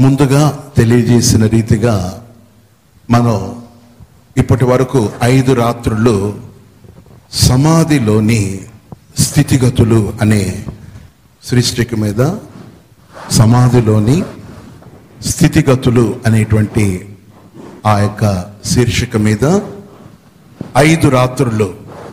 ముందుగా తెలియజేసిన రీతిగా మనం ఇప్పటి వరకు ఐదు రాత్రులు సమాధిలోని స్థితిగతులు అనే సృష్టికి మీద సమాధిలోని స్థితిగతులు అనేటువంటి ఆ యొక్క శీర్షిక మీద ఐదు రాత్రులు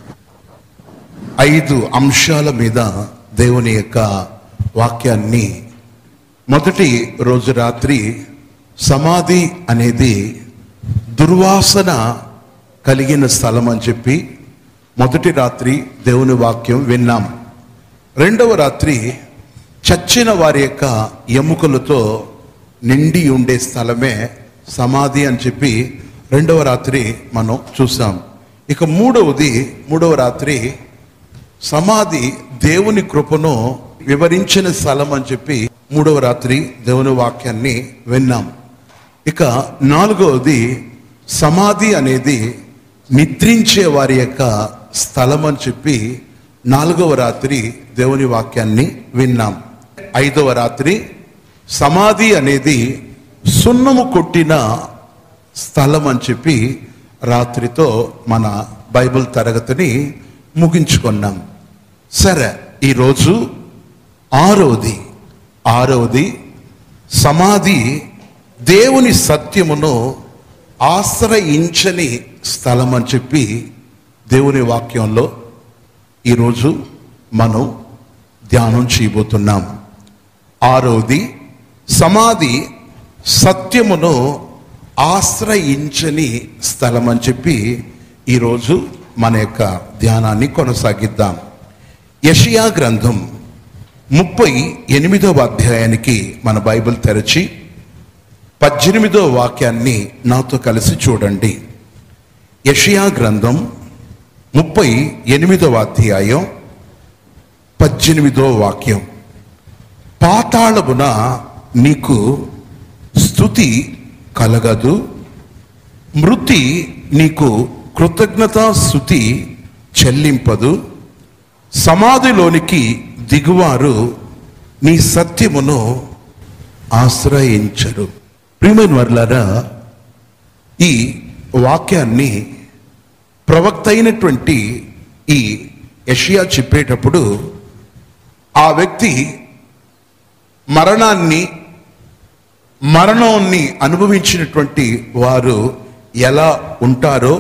ఐదు అంశాల మీద దేవుని యొక్క వాక్యాన్ని మొదటి రోజు రాత్రి సమాధి అనేది దుర్వాసన కలిగిన స్థలం అని చెప్పి మొదటి రాత్రి దేవుని వాక్యం విన్నాం రెండవ రాత్రి చచ్చిన వారి యొక్క ఎముకలతో నిండి ఉండే స్థలమే సమాధి అని చెప్పి రెండవ రాత్రి మనం చూసాం ఇక మూడవది మూడవ రాత్రి సమాధి దేవుని కృపను వివరించిన స్థలం అని చెప్పి మూడవ రాత్రి దేవుని వాక్యాన్ని విన్నాం ఇక నాలుగవది సమాధి అనేది నిద్రించే వారి యొక్క స్థలం అని చెప్పి నాలుగవ రాత్రి దేవుని వాక్యాన్ని విన్నాం ఐదవ రాత్రి సమాధి అనేది సున్నము కొట్టిన స్థలం అని చెప్పి రాత్రితో మన బైబిల్ తరగతిని ముగించుకున్నాం సరే ఈరోజు ఆరవది ఆరవది సమాధి దేవుని సత్యమును ఆశ్రయించని స్థలం అని చెప్పి దేవుని వాక్యంలో ఈరోజు మనం ధ్యానం చేయబోతున్నాం ఆరవది సమాధి సత్యమును ఆశ్రయించని స్థలం అని చెప్పి ఈరోజు మన యొక్క ధ్యానాన్ని కొనసాగిద్దాం యషియా గ్రంథం ముప్పై ఎనిమిదవ అధ్యాయానికి మన బైబిల్ తెరచి పద్దెనిమిదో వాక్యాన్ని నాతో కలిసి చూడండి యషియా గ్రంథం ముప్పై ఎనిమిదవ అధ్యాయం పద్దెనిమిదో వాక్యం పాతాళమున నీకు స్థుతి కలగదు మృతి నీకు కృతజ్ఞతా స్థుతి చెల్లింపదు సమాధిలోనికి దిగువారు నీ సత్యమును ఆశ్రయించరు ప్రియమైన వర్లారా ఈ వాక్యాన్ని ప్రవక్త అయినటువంటి ఈ యషియా చెప్పేటప్పుడు ఆ వ్యక్తి మరణాన్ని మరణాన్ని అనుభవించినటువంటి వారు ఎలా ఉంటారో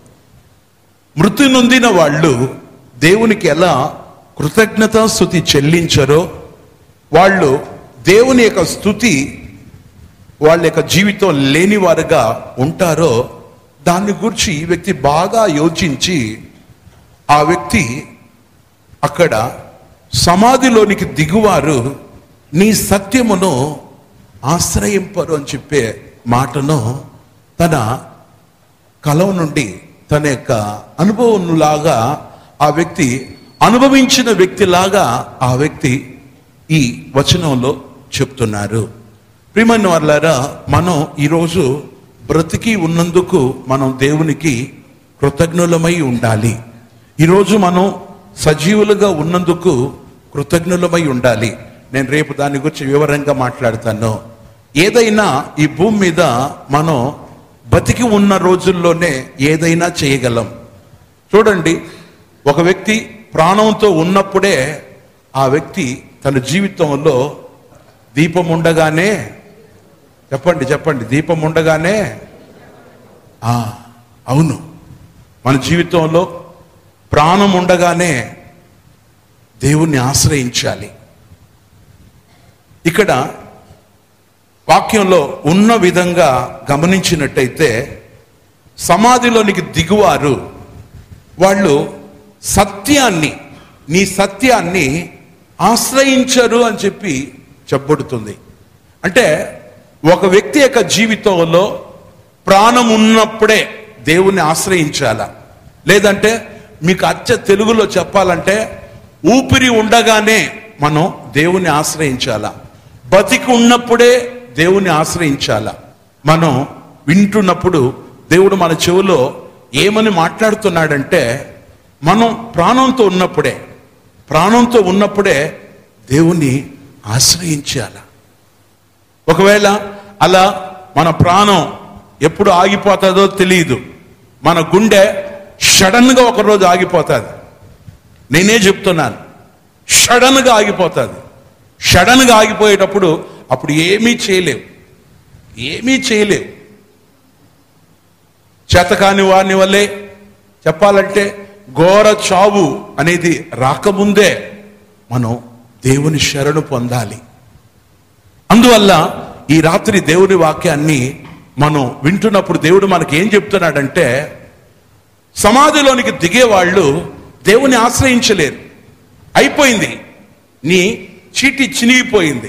మృతి నొందిన వాళ్ళు దేవునికి ఎలా కృతజ్ఞతా స్థుతి చెల్లించరో వాళ్ళు దేవుని యొక్క స్థుతి వాళ్ళ యొక్క జీవితం లేని వారుగా ఉంటారో దాన్ని గురించి ఈ వ్యక్తి బాగా యోచించి ఆ వ్యక్తి అక్కడ సమాధిలోనికి దిగువారు నీ సత్యమును ఆశ్రయింపరు అని చెప్పే మాటను తన కలం నుండి తన యొక్క అనుభవంలాగా ఆ వ్యక్తి అనుభవించిన వ్యక్తిలాగా ఆ వ్యక్తి ఈ వచనంలో చెప్తున్నారు ప్రియమైన వాళ్ళారా మనం ఈరోజు బ్రతికి ఉన్నందుకు మనం దేవునికి కృతజ్ఞులమై ఉండాలి ఈరోజు మనం సజీవులుగా ఉన్నందుకు కృతజ్ఞులమై ఉండాలి నేను రేపు దాని గురించి వివరంగా మాట్లాడతాను ఏదైనా ఈ భూమి మీద మనం బతికి ఉన్న రోజుల్లోనే ఏదైనా చేయగలం చూడండి ఒక వ్యక్తి ప్రాణంతో ఉన్నప్పుడే ఆ వ్యక్తి తన జీవితంలో దీపం ఉండగానే చెప్పండి చెప్పండి దీపం ఉండగానే ఆ, అవును మన జీవితంలో ప్రాణం ఉండగానే దేవుణ్ణి ఆశ్రయించాలి ఇక్కడ వాక్యంలో ఉన్న విధంగా గమనించినట్టయితే సమాధిలోనికి దిగువారు వాళ్ళు సత్యాన్ని నీ సత్యాన్ని ఆశ్రయించరు అని చెప్పి చెప్పబడుతుంది అంటే ఒక వ్యక్తి యొక్క జీవితంలో ప్రాణం ఉన్నప్పుడే దేవుణ్ణి ఆశ్రయించాలా లేదంటే మీకు అచ్చ తెలుగులో చెప్పాలంటే ఊపిరి ఉండగానే మనం దేవుని ఆశ్రయించాలా బతికి ఉన్నప్పుడే దేవుని ఆశ్రయించాలా మనం వింటున్నప్పుడు దేవుడు మన చెవిలో ఏమని మాట్లాడుతున్నాడంటే మనం ప్రాణంతో ఉన్నప్పుడే ప్రాణంతో ఉన్నప్పుడే దేవుణ్ణి ఆశ్రయించాల ఒకవేళ అలా మన ప్రాణం ఎప్పుడు ఆగిపోతుందో తెలియదు మన గుండె సడన్గా ఒకరోజు ఆగిపోతుంది నేనే చెప్తున్నాను సడన్గా ఆగిపోతుంది సడన్గా ఆగిపోయేటప్పుడు అప్పుడు ఏమీ చేయలేవు ఏమీ చేయలేవు చేతకాని వారిని వల్లే చెప్పాలంటే ఘోర చావు అనేది రాకముందే మనం దేవుని శరణు పొందాలి అందువల్ల ఈ రాత్రి దేవుని వాక్యాన్ని మనం వింటున్నప్పుడు దేవుడు మనకి ఏం చెప్తున్నాడంటే సమాధిలోనికి దిగేవాళ్ళు దేవుని ఆశ్రయించలేరు అయిపోయింది నీ చీటి చినిగిపోయింది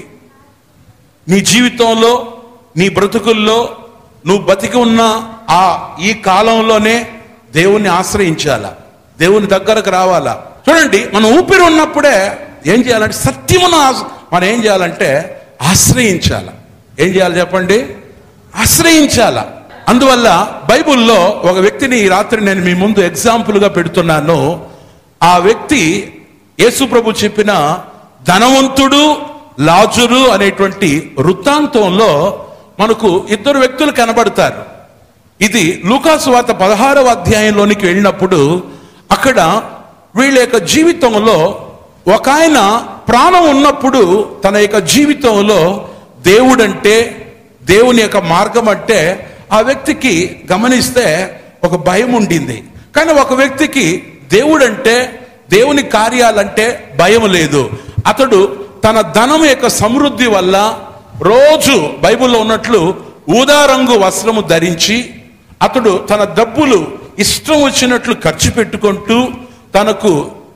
నీ జీవితంలో నీ బ్రతుకుల్లో నువ్వు బతికి ఉన్న ఆ ఈ కాలంలోనే దేవుణ్ణి ఆశ్రయించాలా దేవుని దగ్గరకు రావాలా చూడండి మనం ఊపిరి ఉన్నప్పుడే ఏం చేయాలంటే సత్యమును ఆశ- మనం ఏం చేయాలంటే ఆశ్రయించాల ఏం చేయాలి చెప్పండి ఆశ్రయించాల అందువల్ల బైబిల్లో ఒక వ్యక్తిని ఈ రాత్రి నేను మీ ముందు ఎగ్జాంపుల్గా పెడుతున్నాను ఆ వ్యక్తి యేసు ప్రభు చెప్పిన ధనవంతుడు లాజరు అనేటువంటి వృత్తాంతంలో మనకు ఇద్దరు వ్యక్తులు కనబడతారు ఇది లూకాసు వార్త పదహారవ అధ్యాయంలోనికి వెళ్ళినప్పుడు అక్కడ వీళ్ళ యొక్క జీవితంలో ఒక ఆయన ప్రాణం ఉన్నప్పుడు తన యొక్క జీవితంలో దేవుడంటే దేవుని యొక్క మార్గం అంటే ఆ వ్యక్తికి గమనిస్తే ఒక భయం ఉండింది కానీ ఒక వ్యక్తికి దేవుడంటే దేవుని కార్యాలంటే భయం లేదు అతడు తన ధనం యొక్క సమృద్ధి వల్ల రోజు బైబిల్లో ఉన్నట్లు ఊదా రంగు వస్త్రము ధరించి అతడు తన డబ్బులు ఇష్టం వచ్చినట్లు ఖర్చు పెట్టుకుంటూ తనకు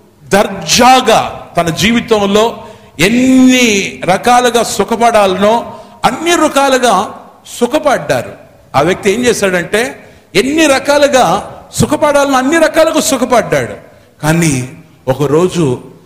దర్జాగా తన జీవితంలో ఎన్ని రకాలుగా సుఖపడాలనో అన్ని రకాలుగా సుఖపడ్డారు ఆ వ్యక్తి ఏం చేశాడంటే ఎన్ని రకాలుగా సుఖపడాలని అన్ని రకాలుగా సుఖపడ్డాడు కానీ ఒకరోజు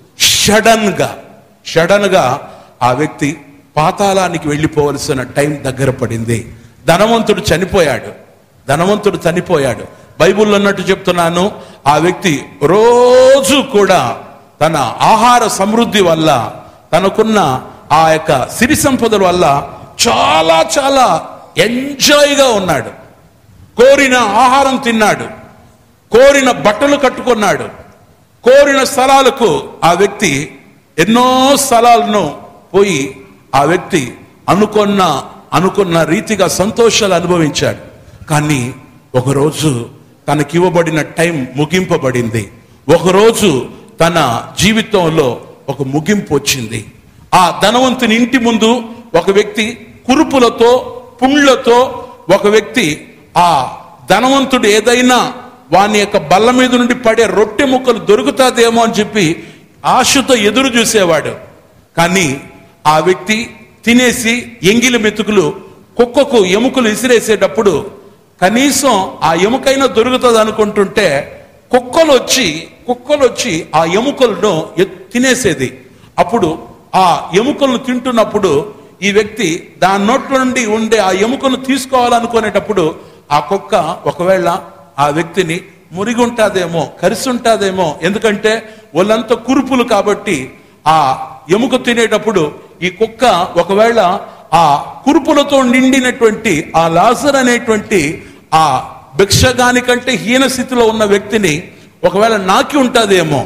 షడన్గా షడన్గా ఆ వ్యక్తి పాతాళానికి వెళ్ళిపోవలసిన టైం దగ్గర పడింది ధనవంతుడు చనిపోయాడు ధనవంతుడు చనిపోయాడు బైబిల్లో అన్నట్టు చెప్తున్నాను ఆ వ్యక్తి రోజు కూడా తన ఆహార సమృద్ధి వల్ల తనకున్న ఆ యొక్క సిరి సంపదల వల్ల చాలా చాలా ఎంజాయ్గా ఉన్నాడు కోరిన ఆహారం తిన్నాడు కోరిన బట్టలు కట్టుకున్నాడు కోరిన స్థలాలకు ఆ వ్యక్తి ఎన్నో స్థలాలను పోయి ఆ వ్యక్తి అనుకున్న అనుకున్న రీతిగా సంతోషాలు అనుభవించాడు కానీ ఒకరోజు తనకివ్వబడిన టైం ముగింపబడింది ఒకరోజు తన జీవితంలో ఒక ముగింపు వచ్చింది ఆ ధనవంతుని ఇంటి ముందు ఒక వ్యక్తి కురుపులతో పుండ్లతో ఒక వ్యక్తి ఆ ధనవంతుడు ఏదైనా వాని యొక్క బల్ల మీద నుండి పడే రొట్టె ముక్కలు దొరుకుతాదేమో అని చెప్పి ఆశతో ఎదురు చూసేవాడు కానీ ఆ వ్యక్తి తినేసి ఎంగిలి మెతుకులు కుక్కకు ఎముకలు విసిరేసేటప్పుడు కనీసం ఆ ఎముకైనా దొరుకుతుంది అనుకుంటుంటే కుక్కలు వచ్చి కుక్కలు వచ్చి ఆ ఎముకలను ఎత్- తినేసేది అప్పుడు ఆ ఎముకలను తింటున్నప్పుడు ఈ వ్యక్తి దాని నోట్ల నుండి ఉండే ఆ ఎముకను తీసుకోవాలనుకునేటప్పుడు ఆ కుక్క ఒకవేళ ఆ వ్యక్తిని మురిగి ఉంటాదేమో కరిసి ఉంటాదేమో ఎందుకంటే వాళ్ళంతా కురుపులు కాబట్టి ఆ ఎముక తినేటప్పుడు ఈ కుక్క ఒకవేళ ఆ కురుపులతో నిండినటువంటి ఆ లాజర్ అనేటువంటి ఆ భిక్షగాని కంటే హీన స్థితిలో ఉన్న వ్యక్తిని ఒకవేళ నాకి ఉంటాదేమో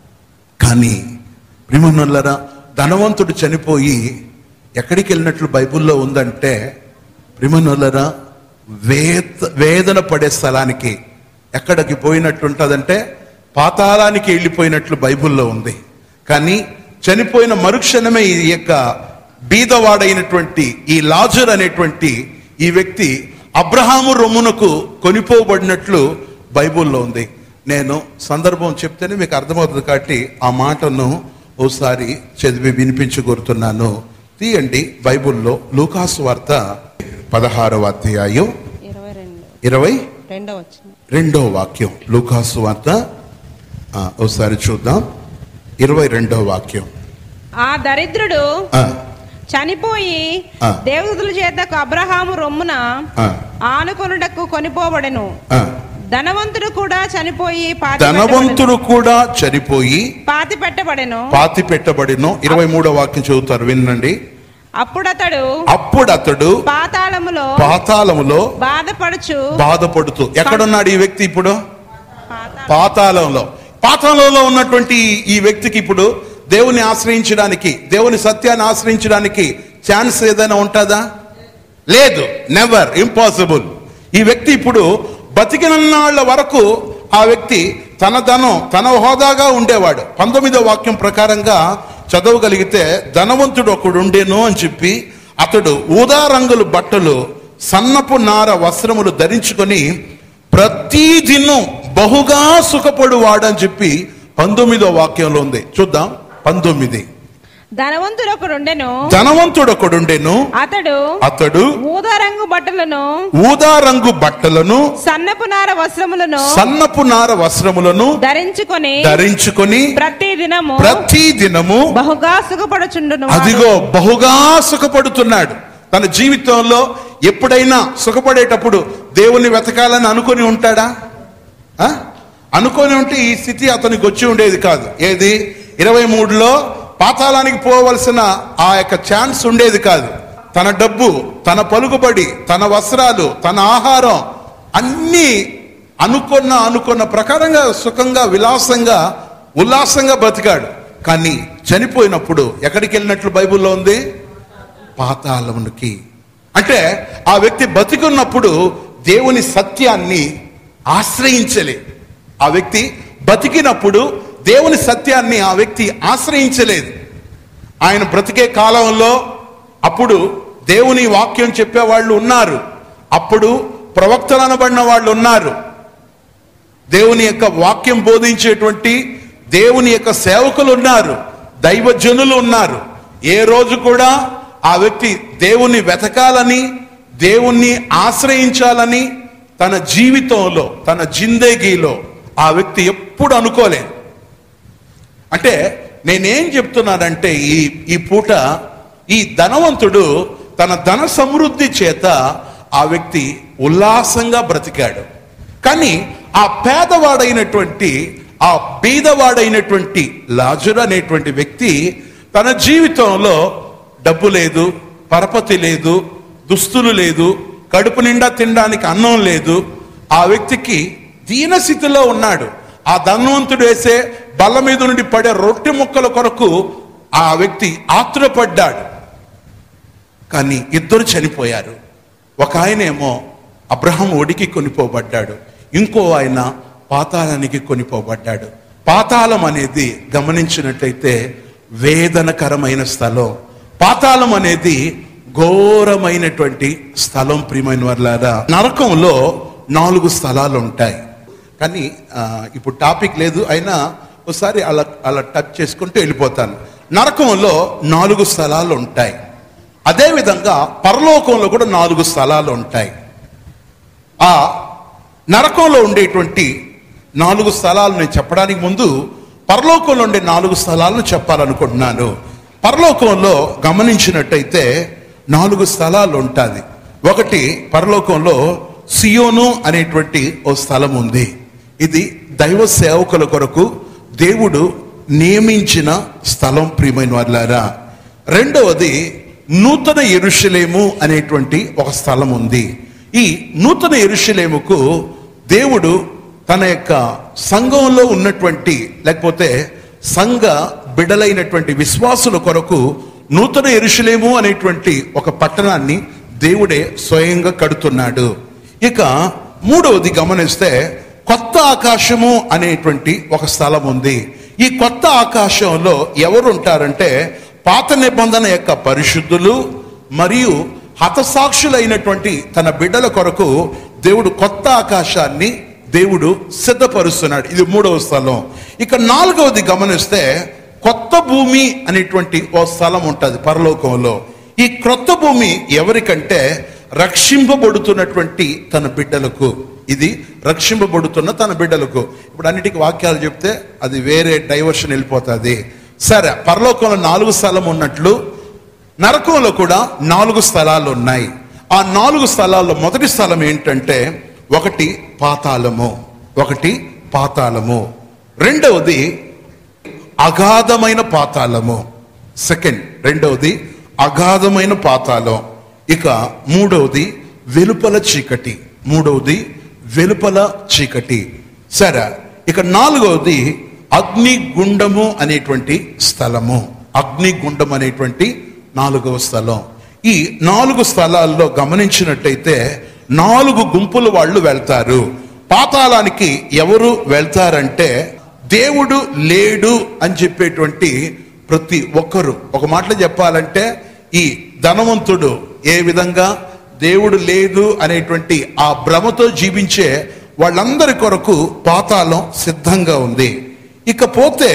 కానీ ప్రిమనులరా ధనవంతుడు చనిపోయి ఎక్కడికి వెళ్ళినట్లు బైబిల్లో ఉందంటే ప్రిమనులరా వేద వేదన పడే స్థలానికి ఎక్కడికి పోయినట్టు ఉంటుందంటే పాతాళానికి వెళ్ళిపోయినట్లు బైబిల్లో ఉంది కానీ చనిపోయిన మరుక్షణమే ఈ యొక్క బీదవాడైనటువంటి ఈ లాజర్ అనేటువంటి ఈ వ్యక్తి అబ్రహాము రొమ్మునకు కొనిపోబడినట్లు బైబిల్లో ఉంది నేను సందర్భం చెప్తేనే మీకు అర్థమవుతుంది కాబట్టి ఆ మాటను ఓసారి చదివి వినిపించగోరుతున్నాను తీయండి బైబిల్లో లూకాసు వార్త పదహారవ అధ్యాయం ఇరవై రెండు ఇరవై రెండో వచ్చిన రెండో వాక్యం లూకాసు వార్త ఆ, ఒకసారి చూద్దాం ఇరవై రెండో వాక్యం ఆ దరిద్రుడు ఆ, చనిపోయి ఆ. దేవదూతుల చేత అబ్రహాము రొమ్మున ఆ, ఆనుకొనుటకు కొనిపోబడెను ఆ. ధనవంతుడు కూడా చనిపోయి పాతి ధనవంతుడు కూడా చనిపోయి పాతి పెట్టబడెను పాతి పెట్టబడిను ఇరవై మూడో వాక్యం చదువుతారు వినండి అప్పుడతడు అప్పుడు అతడు పాతాళములో పాతాళములో బాధపడుచు బాధపడుతూ ఎక్కడున్నాడు ఈ వ్యక్తి ఇప్పుడు పాతాళ- పాతాళంలో పాతాళంలో ఉన్నటువంటి ఈ- ఈ వ్యక్తికి ఇప్పుడు దేవుని ఆశ్రయించడానికి దేవుని సత్యాన్ని ఆశ్రయించడానికి ఛాన్స్ ఏదైనా ఉంటుందా లేదు నెవర్ ఇంపాసిబుల్ ఈ వ్యక్తి ఇప్పుడు బతికినన్నాళ్ల వరకు ఆ వ్యక్తి తన ధనం తన హోదాగా ఉండేవాడు పంతొమ్మిదో వాక్యం ప్రకారంగా చదవగలిగితే ధనవంతుడు ఒకడు ఉండేను అని చెప్పి అతడు ఊదా రంగుల బట్టలు సన్నపు నార వస్త్రములు ధరించుకొని ప్రతిదినం బహుగా సుఖపడువాడు అని చెప్పి పంతొమ్మిదో వాక్యంలో ఉంది చూద్దాం పంతొమ్మిది ధనవంతుడు ఒకడుండెను ధనవంతుడు ఒకడుండెను అతడు అతడు ఊదా రంగు బట్టలను ఊదా రంగు బట్టలను సన్నపు నార వస్త్రములను సన్నపు నార వస్త్రములను ధరించుకొని ధరించుకొని ప్రతి దినము ప్రతి దినము బహుగా సుఖపడుచుండును వాడు. అదిగో బహుగా సుఖపడుతున్నాడు తన జీవితంలో ఎప్పుడైనా సుఖపడేటప్పుడు దేవుని వెతకాలని అనుకొని ఉంటాడా ఆ? అనుకొని ఉంటే ఈ స్థితి అతనికి వచ్చి ఉండేది కాదు ఏది ఇరవై మూడులో పాతాళానికి పోవలసిన ఆ యొక్క ఛాన్స్ ఉండేది కాదు తన డబ్బు తన పలుకుబడి తన వస్త్రాలు తన ఆహారం అన్నీ అనుకున్న అనుకున్న ప్రకారంగా సుఖంగా విలాసంగా ఉల్లాసంగా బతికాడు కానీ చనిపోయినప్పుడు ఎక్కడికి వెళ్ళినట్లు బైబిల్లో ఉంది పాతాళమునికి అంటే ఆ వ్యక్తి బతికున్నప్పుడు దేవుని సత్యాన్ని ఆశ్రయించలే ఆ వ్యక్తి బతికినప్పుడు దేవుని సత్యాన్ని ఆ వ్యక్తి ఆశ్రయించలేదు ఆయన బ్రతికే కాలంలో అప్పుడు దేవుని వాక్యం చెప్పేవాళ్ళు ఉన్నారు అప్పుడు ప్రవక్తలు అనబడిన వాళ్ళు ఉన్నారు దేవుని యొక్క వాక్యం బోధించేటువంటి దేవుని యొక్క సేవకులు ఉన్నారు దైవజనులు ఉన్నారు ఏ రోజు కూడా ఆ వ్యక్తి దేవుని వెతకాలని దేవుణ్ణి ఆశ్రయించాలని తన జీవితంలో తన జిందేగీలో ఆ వ్యక్తి ఎప్పుడు అనుకోలేదు అంటే నేనేం చెప్తున్నానంటే ఈ ఈ పూట ఈ ధనవంతుడు తన ధన సమృద్ధి చేత ఆ వ్యక్తి ఉల్లాసంగా బ్రతికాడు కానీ ఆ పేదవాడైనటువంటి ఆ బీదవాడైనటువంటి లాజరు అనేటువంటి వ్యక్తి తన జీవితంలో డబ్బు లేదు పరపతి లేదు దుస్తులు లేదు కడుపు నిండా తినడానికి అన్నం లేదు ఆ వ్యక్తికి దీనస్థితిలో ఉన్నాడు ఆ ధనవంతుడు వేసే బల్ల మీద నుండి పడే రొట్టె ముక్కల కొరకు ఆ వ్యక్తి ఆతురపడ్డాడు కానీ ఇద్దరు చనిపోయారు ఒక ఆయనేమో అబ్రహం ఒడికి కొనిపోబడ్డాడు ఇంకో ఆయన పాతాళానికి కొనిపోబడ్డాడు పాతాళం అనేది గమనించినట్లయితే వేదనకరమైన స్థలం పాతాళం అనేది ఘోరమైనటువంటి స్థలం ప్రియమైన వర్లారా నరకంలో నాలుగు స్థలాలు ఉంటాయి కానీ ఆ, ఇప్పుడు టాపిక్ లేదు అయినా ఒకసారి అలా అలా టచ్ చేసుకుంటూ వెళ్ళిపోతాను నరకంలో నాలుగు స్థలాలు ఉంటాయి అదేవిధంగా పరలోకంలో కూడా నాలుగు స్థలాలు ఉంటాయి ఆ నరకంలో ఉండేటువంటి నాలుగు స్థలాలు నేను చెప్పడానికి ముందు పరలోకంలో ఉండే నాలుగు స్థలాలను చెప్పాలనుకుంటున్నాను పరలోకంలో గమనించినట్టయితే నాలుగు స్థలాలు ఉంటుంది ఒకటి పరలోకంలో సియోను అనేటువంటి ఓ స్థలం ఉంది ఇది దైవ సేవకుల కొరకు దేవుడు నియమించిన స్థలం ప్రియమైన వాళ్ళారా రెండవది నూతన ఎరుషలేము అనేటువంటి ఒక స్థలం ఉంది ఈ నూతన ఎరుషలేముకు దేవుడు తన యొక్క సంఘంలో ఉన్నటువంటి లేకపోతే సంఘ బిడలైనటువంటి విశ్వాసుల కొరకు నూతన ఎరుషలేము అనేటువంటి ఒక పట్టణాన్ని దేవుడే స్వయంగా కడుతున్నాడు ఇక మూడవది గమనిస్తే కొత్త ఆకాశము అనేటువంటి ఒక స్థలం ఉంది ఈ కొత్త ఆకాశంలో ఎవరు ఉంటారంటే పాత నిబంధన యొక్క పరిశుద్ధులు మరియు హతసాక్షులైనటువంటి తన బిడ్డల కొరకు దేవుడు కొత్త ఆకాశాన్ని దేవుడు సిద్ధపరుస్తున్నాడు ఇది మూడవ స్థలం ఇక నాలుగవది గమనిస్తే కొత్త భూమి అనేటువంటి ఓ స్థలం ఉంటుంది పరలోకంలో ఈ క్రొత్త భూమి ఎవరికంటే రక్షింపబడుతున్నటువంటి తన బిడ్డలకు ఇది రక్షింపబడుతున్న తన బిడ్డలకు ఇప్పుడు అన్నిటికీ వాక్యాలు చెప్తే అది వేరే డైవర్షన్ వెళ్ళిపోతుంది సరే పరలోకంలో నాలుగు స్థలం ఉన్నట్లు నరకంలో కూడా నాలుగు స్థలాలు ఉన్నాయి ఆ నాలుగు స్థలాల్లో మొదటి స్థలం ఏంటంటే ఒకటి పాతాళము ఒకటి పాతాళము రెండవది అగాధమైన పాతాళము సెకండ్ రెండవది అగాధమైన పాతాళం ఇక మూడవది వెలుపల చీకటి మూడవది వెలుపల చీకటి సరే ఇక నాలుగవది అగ్నిగుండము అనేటువంటి స్థలము అగ్నిగుండం అనేటువంటి నాలుగవ స్థలం ఈ నాలుగు స్థలాల్లో గమనించినట్టయితే నాలుగు గుంపుల వాళ్ళు వెళ్తారు పాతాళానికి ఎవరు వెళ్తారంటే దేవుడు లేడు అని చెప్పేటువంటి ప్రతి ఒక్కరు ఒక మాటలో చెప్పాలంటే ఈ ధనవంతుడు ఏ విధంగా దేవుడు లేదు అనేటువంటి ఆ భ్రమతో జీవించే వాళ్ళందరి కొరకు పాతాళం సిద్ధంగా ఉంది ఇకపోతే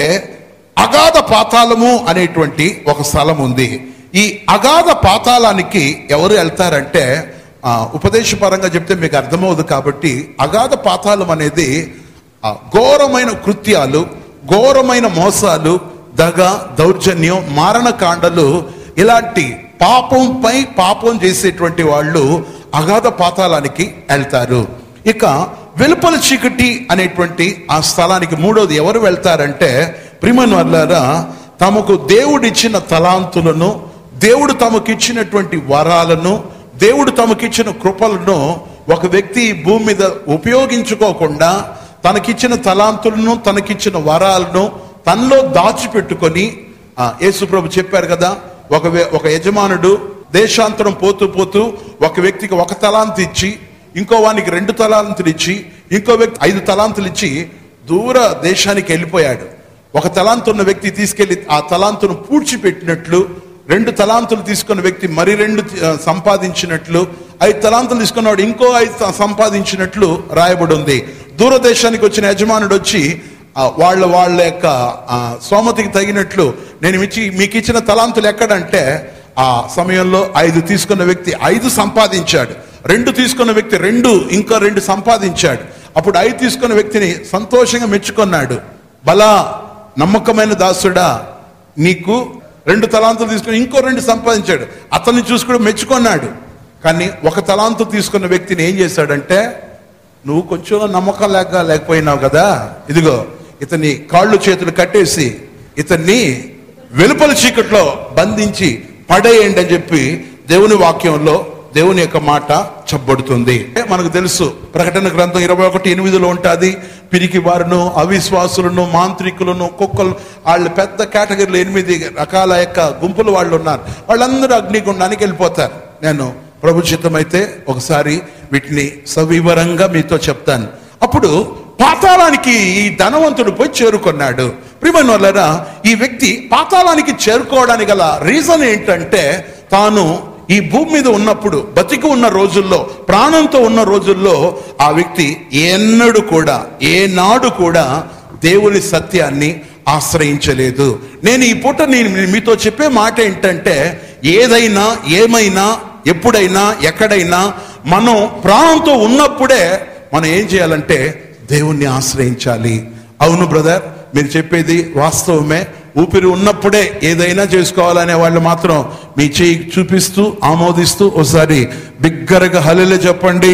అగాధ పాతాళము అనేటువంటి ఒక స్థలం ఉంది ఈ అగాధ పాతాళానికి ఎవరు వెళ్తారంటే ఆ, ఉపదేశపరంగా చెప్తే మీకు అర్థమవుదు కాబట్టి అగాధ పాతాళం అనేది ఆ, ఘోరమైన కృత్యాలు ఘోరమైన మోసాలు దగ దౌర్జన్యం మారణకాండలు ఇలాంటి పాపంపై పాపం చేసేటువంటి వాళ్ళు అగాధ పాతాళానికి వెళ్తారు ఇక వెలుపల చీకటి అనేటువంటి ఆ స్థలానికి మూడోది ఎవరు వెళ్తారంటే ప్రిమన్ వల్లారా తమకు దేవుడిచ్చిన తలాంతులను దేవుడు తమకిచ్చినటువంటి వరాలను దేవుడు తమకిచ్చిన కృపలను ఒక వ్యక్తి ఈ భూమి మీద ఉపయోగించుకోకుండా తనకిచ్చిన తలాంతులను తనకిచ్చిన వరాలను తనలో దాచిపెట్టుకొని ఆ, యేసుప్రభు చెప్పారు కదా ఒక వే- ఒక యజమానుడు దేశాంతరం పోతూ పోతూ ఒక వ్యక్తికి ఒక తలాంతు ఇచ్చి ఇంకో వానికి రెండు తలాంతులు ఇచ్చి ఇంకో వ్యక్తి ఐదు తలాంతులు ఇచ్చి దూర దేశానికి వెళ్ళిపోయాడు ఒక తలాంతు ఉన్న వ్యక్తి తీసుకెళ్లి ఆ తలాంతును పూడ్చిపెట్టినట్లు రెండు తలాంతులు తీసుకున్న వ్యక్తి మరి రెండు ఆ, సంపాదించినట్లు ఐదు తలాంతులు తీసుకున్నవాడు ఇంకో ఐదు త- సంపాదించినట్లు రాయబడి ఉంది దూరదేశానికి వచ్చిన యజమానుడు వచ్చి ఆ, వాళ్ళ వాళ్ళ యొక్క ఆ, స్తోమతికి తగినట్లు నేను ఇచ్చి మీకు ఇచ్చిన తలాంతులు ఎక్కడంటే ఆ సమయంలో ఐదు తీసుకున్న వ్యక్తి ఐదు సంపాదించాడు రెండు తీసుకున్న వ్యక్తి రెండు ఇంకా రెండు సంపాదించాడు అప్పుడు ఐదు తీసుకున్న వ్యక్తిని సంతోషంగా మెచ్చుకున్నాడు బలా నమ్మకమైన దాసుడా నీకు రెండు తలాంతులు తీసుకుని ఇంకో రెండు సంపాదించాడు అతన్ని చూసి కూడా మెచ్చుకున్నాడు కానీ ఒక తలాంతు తీసుకున్న వ్యక్తిని ఏం చేశాడంటే నువ్వు కొంచెం నమ్మకం లేక లేకపోయినావు కదా ఇదిగో ఇతని కాళ్ళు చేతులు కట్టేసి ఇతన్ని వెలుపల చీకట్లో బంధించి పడేయండి అని చెప్పి దేవుని వాక్యంలో దేవుని యొక్క మాట చెప్పబడుతుంది మనకు తెలుసు ప్రకటన గ్రంథం ఇరవై ఒకటి ఎనిమిదిలో ఉంటుంది పిరికి వారును అవిశ్వాసులను మాంత్రికులను కుక్కలు వాళ్ళు పెద్ద కేటగిరీలో ఎనిమిది రకాల యొక్క గుంపులు వాళ్ళు ఉన్నారు వాళ్ళందరూ అగ్నిగుండానికి వెళ్ళిపోతారు నేను ప్రభు చిత్తమైతే ఒకసారి వీటిని సవివరంగా మీతో చెప్తాను అప్పుడు పాతాళానికి ఈ ధనవంతుడు పోయి చేరుకున్నాడు ప్రియమైన వాళ్ళరా ఈ వ్యక్తి పాతాళానికి చేరుకోవడానికి గల రీజన్ ఏంటంటే తాను ఈ భూమి మీద ఉన్నప్పుడు బతికి ఉన్న రోజుల్లో ప్రాణంతో ఉన్న రోజుల్లో ఆ వ్యక్తి ఎన్నడూ కూడా ఏనాడు కూడా దేవుని సత్యాన్ని ఆశ్రయించలేదు నేను ఈ పూట నేను మీతో చెప్పే మాట ఏంటంటే ఏదైనా ఏమైనా ఎప్పుడైనా ఎక్కడైనా మనం ప్రాణంతో ఉన్నప్పుడే మనం ఏం చేయాలంటే దేవుణ్ణి ఆశ్రయించాలి అవును బ్రదర్ మీరు చెప్పేది వాస్తవమే ఊపిరి ఉన్నప్పుడే ఏదైనా చేసుకోవాలనే వాళ్ళు మాత్రం మీ చేయి చూపిస్తూ ఆమోదిస్తూ ఒకసారి బిగ్గరగా హల్లెలూయా చెప్పండి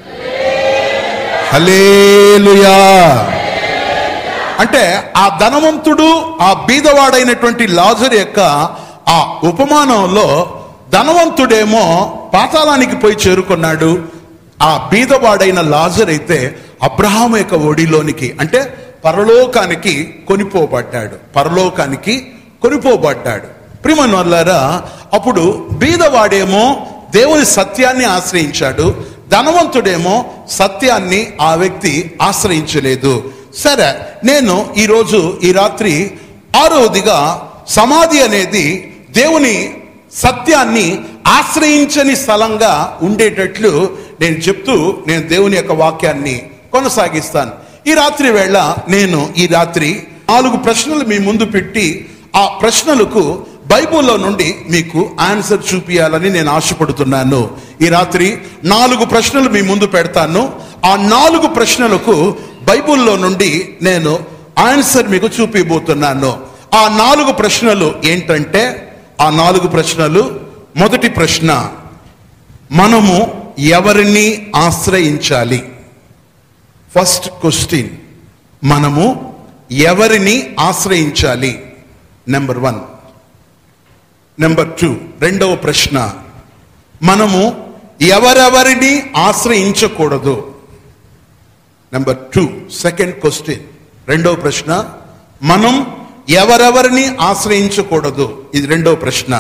హలేలుయా అంటే ఆ ధనవంతుడు ఆ బీదవాడైనటువంటి లాజర్ యొక్క ఆ ఉపమానంలో ధనవంతుడేమో పాతాళానికి పోయి చేరుకున్నాడు ఆ బీదవాడైన లాజర్ అయితే అబ్రహాం యొక్క ఒడిలోనికి అంటే పరలోకానికి కొనిపోబడ్డాడు పరలోకానికి కొనిపోబడ్డాడు ప్రిమన్ వల్లారా అప్పుడు బీదవాడేమో దేవుని సత్యాన్ని ఆశ్రయించాడు ధనవంతుడేమో సత్యాన్ని ఆ వ్యక్తి ఆశ్రయించలేదు సరే నేను ఈరోజు ఈ రాత్రి ఆరోదిగా సమాధి అనేది దేవుని సత్యాన్ని ఆశ్రయించని స్థలంగా ఉండేటట్లు నేను చెప్తూ నేను దేవుని యొక్క వాక్యాన్ని కొనసాగిస్తాను ఈ రాత్రి వేళ నేను ఈ రాత్రి నాలుగు ప్రశ్నలు మీ ముందు పెట్టి ఆ ప్రశ్నలకు బైబిల్లో నుండి మీకు ఆన్సర్ చూపించాలని నేను ఆశపడుతున్నాను ఈ రాత్రి నాలుగు ప్రశ్నలు మీ ముందు పెడతాను ఆ నాలుగు ప్రశ్నలకు బైబిల్లో నుండి నేను ఆన్సర్ మీకు చూపిపోతున్నాను ఆ నాలుగు ప్రశ్నలు ఏంటంటే ఆ నాలుగు ప్రశ్నలు మొదటి ప్రశ్న మనము ఎవరిని ఆశ్రయించాలి ఫస్ట్ క్వశ్చన్ మనము ఎవరిని ఆశ్రయించాలి నెంబర్ వన్ నెంబర్ టూ రెండవ ప్రశ్న మనము ఎవరెవరిని ఆశ్రయించకూడదు నెంబర్ టూ సెకండ్ క్వశ్చన్ రెండవ ప్రశ్న మనం ఎవరెవరిని ఆశ్రయించకూడదు ఇది రెండవ ప్రశ్న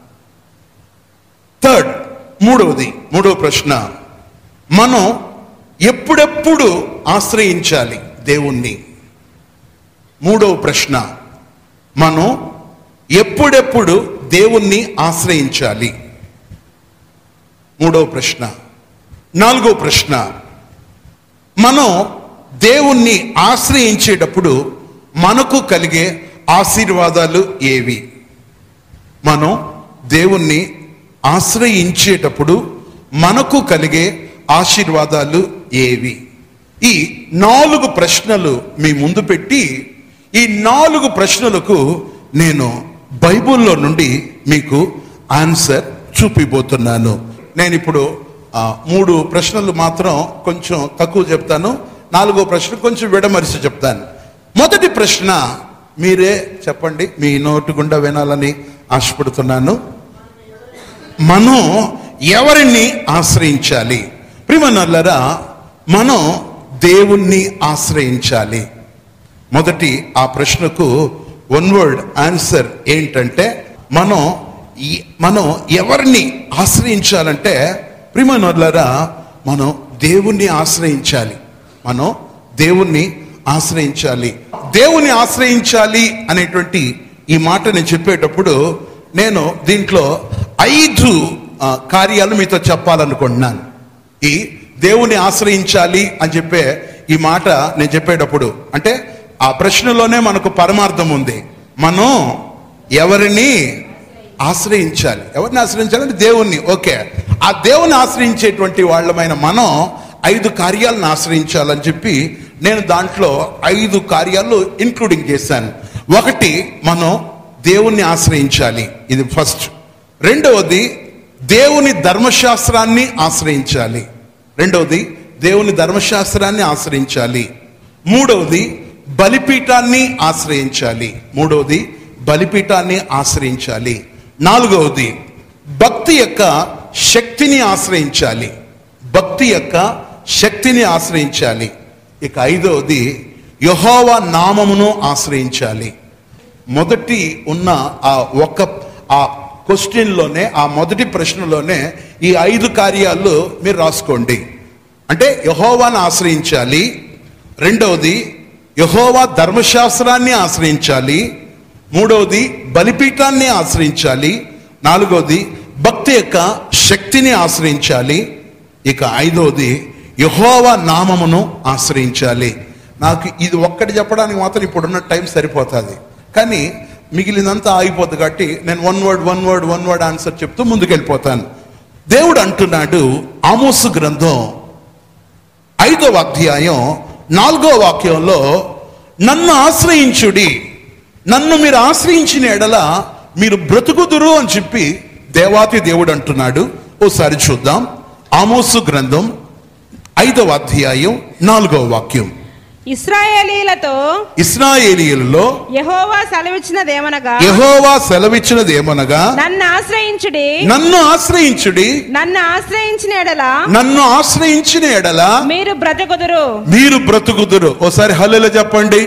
థర్డ్ మూడవది మూడవ ప్రశ్న మనం ఎప్పుడెప్పుడు ఆశ్రయించాలి దేవుణ్ణి మూడవ ప్రశ్న మనం ఎప్పుడెప్పుడు దేవుణ్ణి ఆశ్రయించాలి మూడవ ప్రశ్న నాలుగో ప్రశ్న మనం దేవుణ్ణి ఆశ్రయించేటప్పుడు మనకు కలిగే ఆశీర్వాదాలు ఏవి మనం దేవుణ్ణి ఆశ్రయించేటప్పుడు మనకు కలిగే ఆశీర్వాదాలు ఏవి ఈ నాలుగు ప్రశ్నలు మీ ముందు పెట్టి ఈ నాలుగు ప్రశ్నలకు నేను బైబిల్లో నుండి మీకు ఆన్సర్ చూపిపోతున్నాను నేను ఇప్పుడు ఆ, మూడు ప్రశ్నలు మాత్రం కొంచెం తక్కువ చెప్తాను నాలుగో ప్రశ్న కొంచెం విడమరిచి చెప్తాను మొదటి ప్రశ్న మీరే చెప్పండి మీ నోటి గుండా వినాలని ఆశపడుతున్నాను మనం ఎవరిని ఆశ్రయించాలి ప్రిమనల్లరా మనం దేవుణ్ణి ఆశ్రయించాలి మొదటి ఆ ప్రశ్నకు వన్ వర్డ్ ఆన్సర్ ఏంటంటే మనం ఈ- మనం ఎవరిని ఆశ్రయించాలంటే ప్రిమనల్లరా మనం దేవుణ్ణి ఆశ్రయించాలి మనం దేవుణ్ణి ఆశ్రయించాలి దేవుని ఆశ్రయించాలి అనేటువంటి ఈ మాట నేను చెప్పేటప్పుడు నేను దీంట్లో ఐదు ఆ, కార్యాలు మీతో చెప్పాలనుకుంటున్నాను ఈ దేవుని ఆశ్రయించాలి అని చెప్పే ఈ మాట నేను చెప్పేటప్పుడు అంటే ఆ ప్రశ్నలోనే మనకు పరమార్థం ఉంది మనం ఎవరిని ఆశ్రయించాలి ఎవరిని ఆశ్రయించాలంటే దేవుణ్ణి ఓకే ఆ దేవుని ఆశ్రయించేటువంటి వాళ్ళమైన మనం ఐదు కార్యాలను ఆశ్రయించాలని చెప్పి నేను దాంట్లో ఐదు కార్యాలు ఇంక్లూడింగ్ చేశాను ఒకటి మనం దేవుణ్ణి ఆశ్రయించాలి ఇది ఫస్ట్ రెండవది దేవుని ధర్మశాస్త్రాన్ని ఆశ్రయించాలి రెండవది దేవుని ధర్మశాస్త్రాన్ని ఆశ్రయించాలి మూడవది బలిపీఠాన్ని ఆశ్రయించాలి మూడవది బలిపీఠాన్ని ఆశ్రయించాలి నాలుగవది భక్తి యొక్క శక్తిని ఆశ్రయించాలి భక్తి యొక్క శక్తిని ఆశ్రయించాలి ఇక ఐదవది యహోవా నామమును ఆశ్రయించాలి మొదటి ఉన్న ఆ ఒక్క ఆ క్వశ్చన్లోనే ఆ మొదటి ప్రశ్నలోనే ఈ ఐదు కార్యాలు మీరు రాసుకోండి అంటే యహోవాను ఆశ్రయించాలి రెండవది యహోవా ధర్మశాస్త్రాన్ని ఆశ్రయించాలి మూడవది బలిపీఠాన్ని ఆశ్రయించాలి నాలుగవది భక్తి యొక్క శక్తిని ఆశ్రయించాలి ఇక ఐదవది యహోవా నామమును ఆశ్రయించాలి నాకు ఇది ఒక్కటి చెప్పడానికి మాత్రం ఇప్పుడున్న టైం సరిపోతుంది కానీ మిగిలినంతా ఆగిపోతుంది కాబట్టి నేను one word one word one word answer చెప్తూ ముందుకెళ్ళిపోతాను దేవుడు అంటున్నాడు ఆమోసు గ్రంథం ఐదవ అధ్యాయం నాలుగో వాక్యంలో నన్ను ఆశ్రయించుడి నన్ను మీరు ఆశ్రయించిన ఎడల మీరు బ్రతుకుదురు అని చెప్పి దేవాతి దేవుడు అంటున్నాడు ఓసారి చూద్దాం ఆమోసు గ్రంథం ఐదవ అధ్యాయం నాలుగవ వాక్యం ఇస్రాయేలీలతో ఇస్రాయేలీయులలో యెహోవా సెలవిచ్చినదేమనగా యెహోవా సెలవిచ్చినది ఏమనగా నన్ను ఆశ్రయించుడి నన్ను ఆశ్రయించుడి నన్ను ఆశ్రయించిన ఎడల నన్ను ఆశ్రయించిన ఎడల మీరు బ్రతుకుదురు మీరు బ్రతుకుదురు ఓసారి హల్లెలు చెప్పండి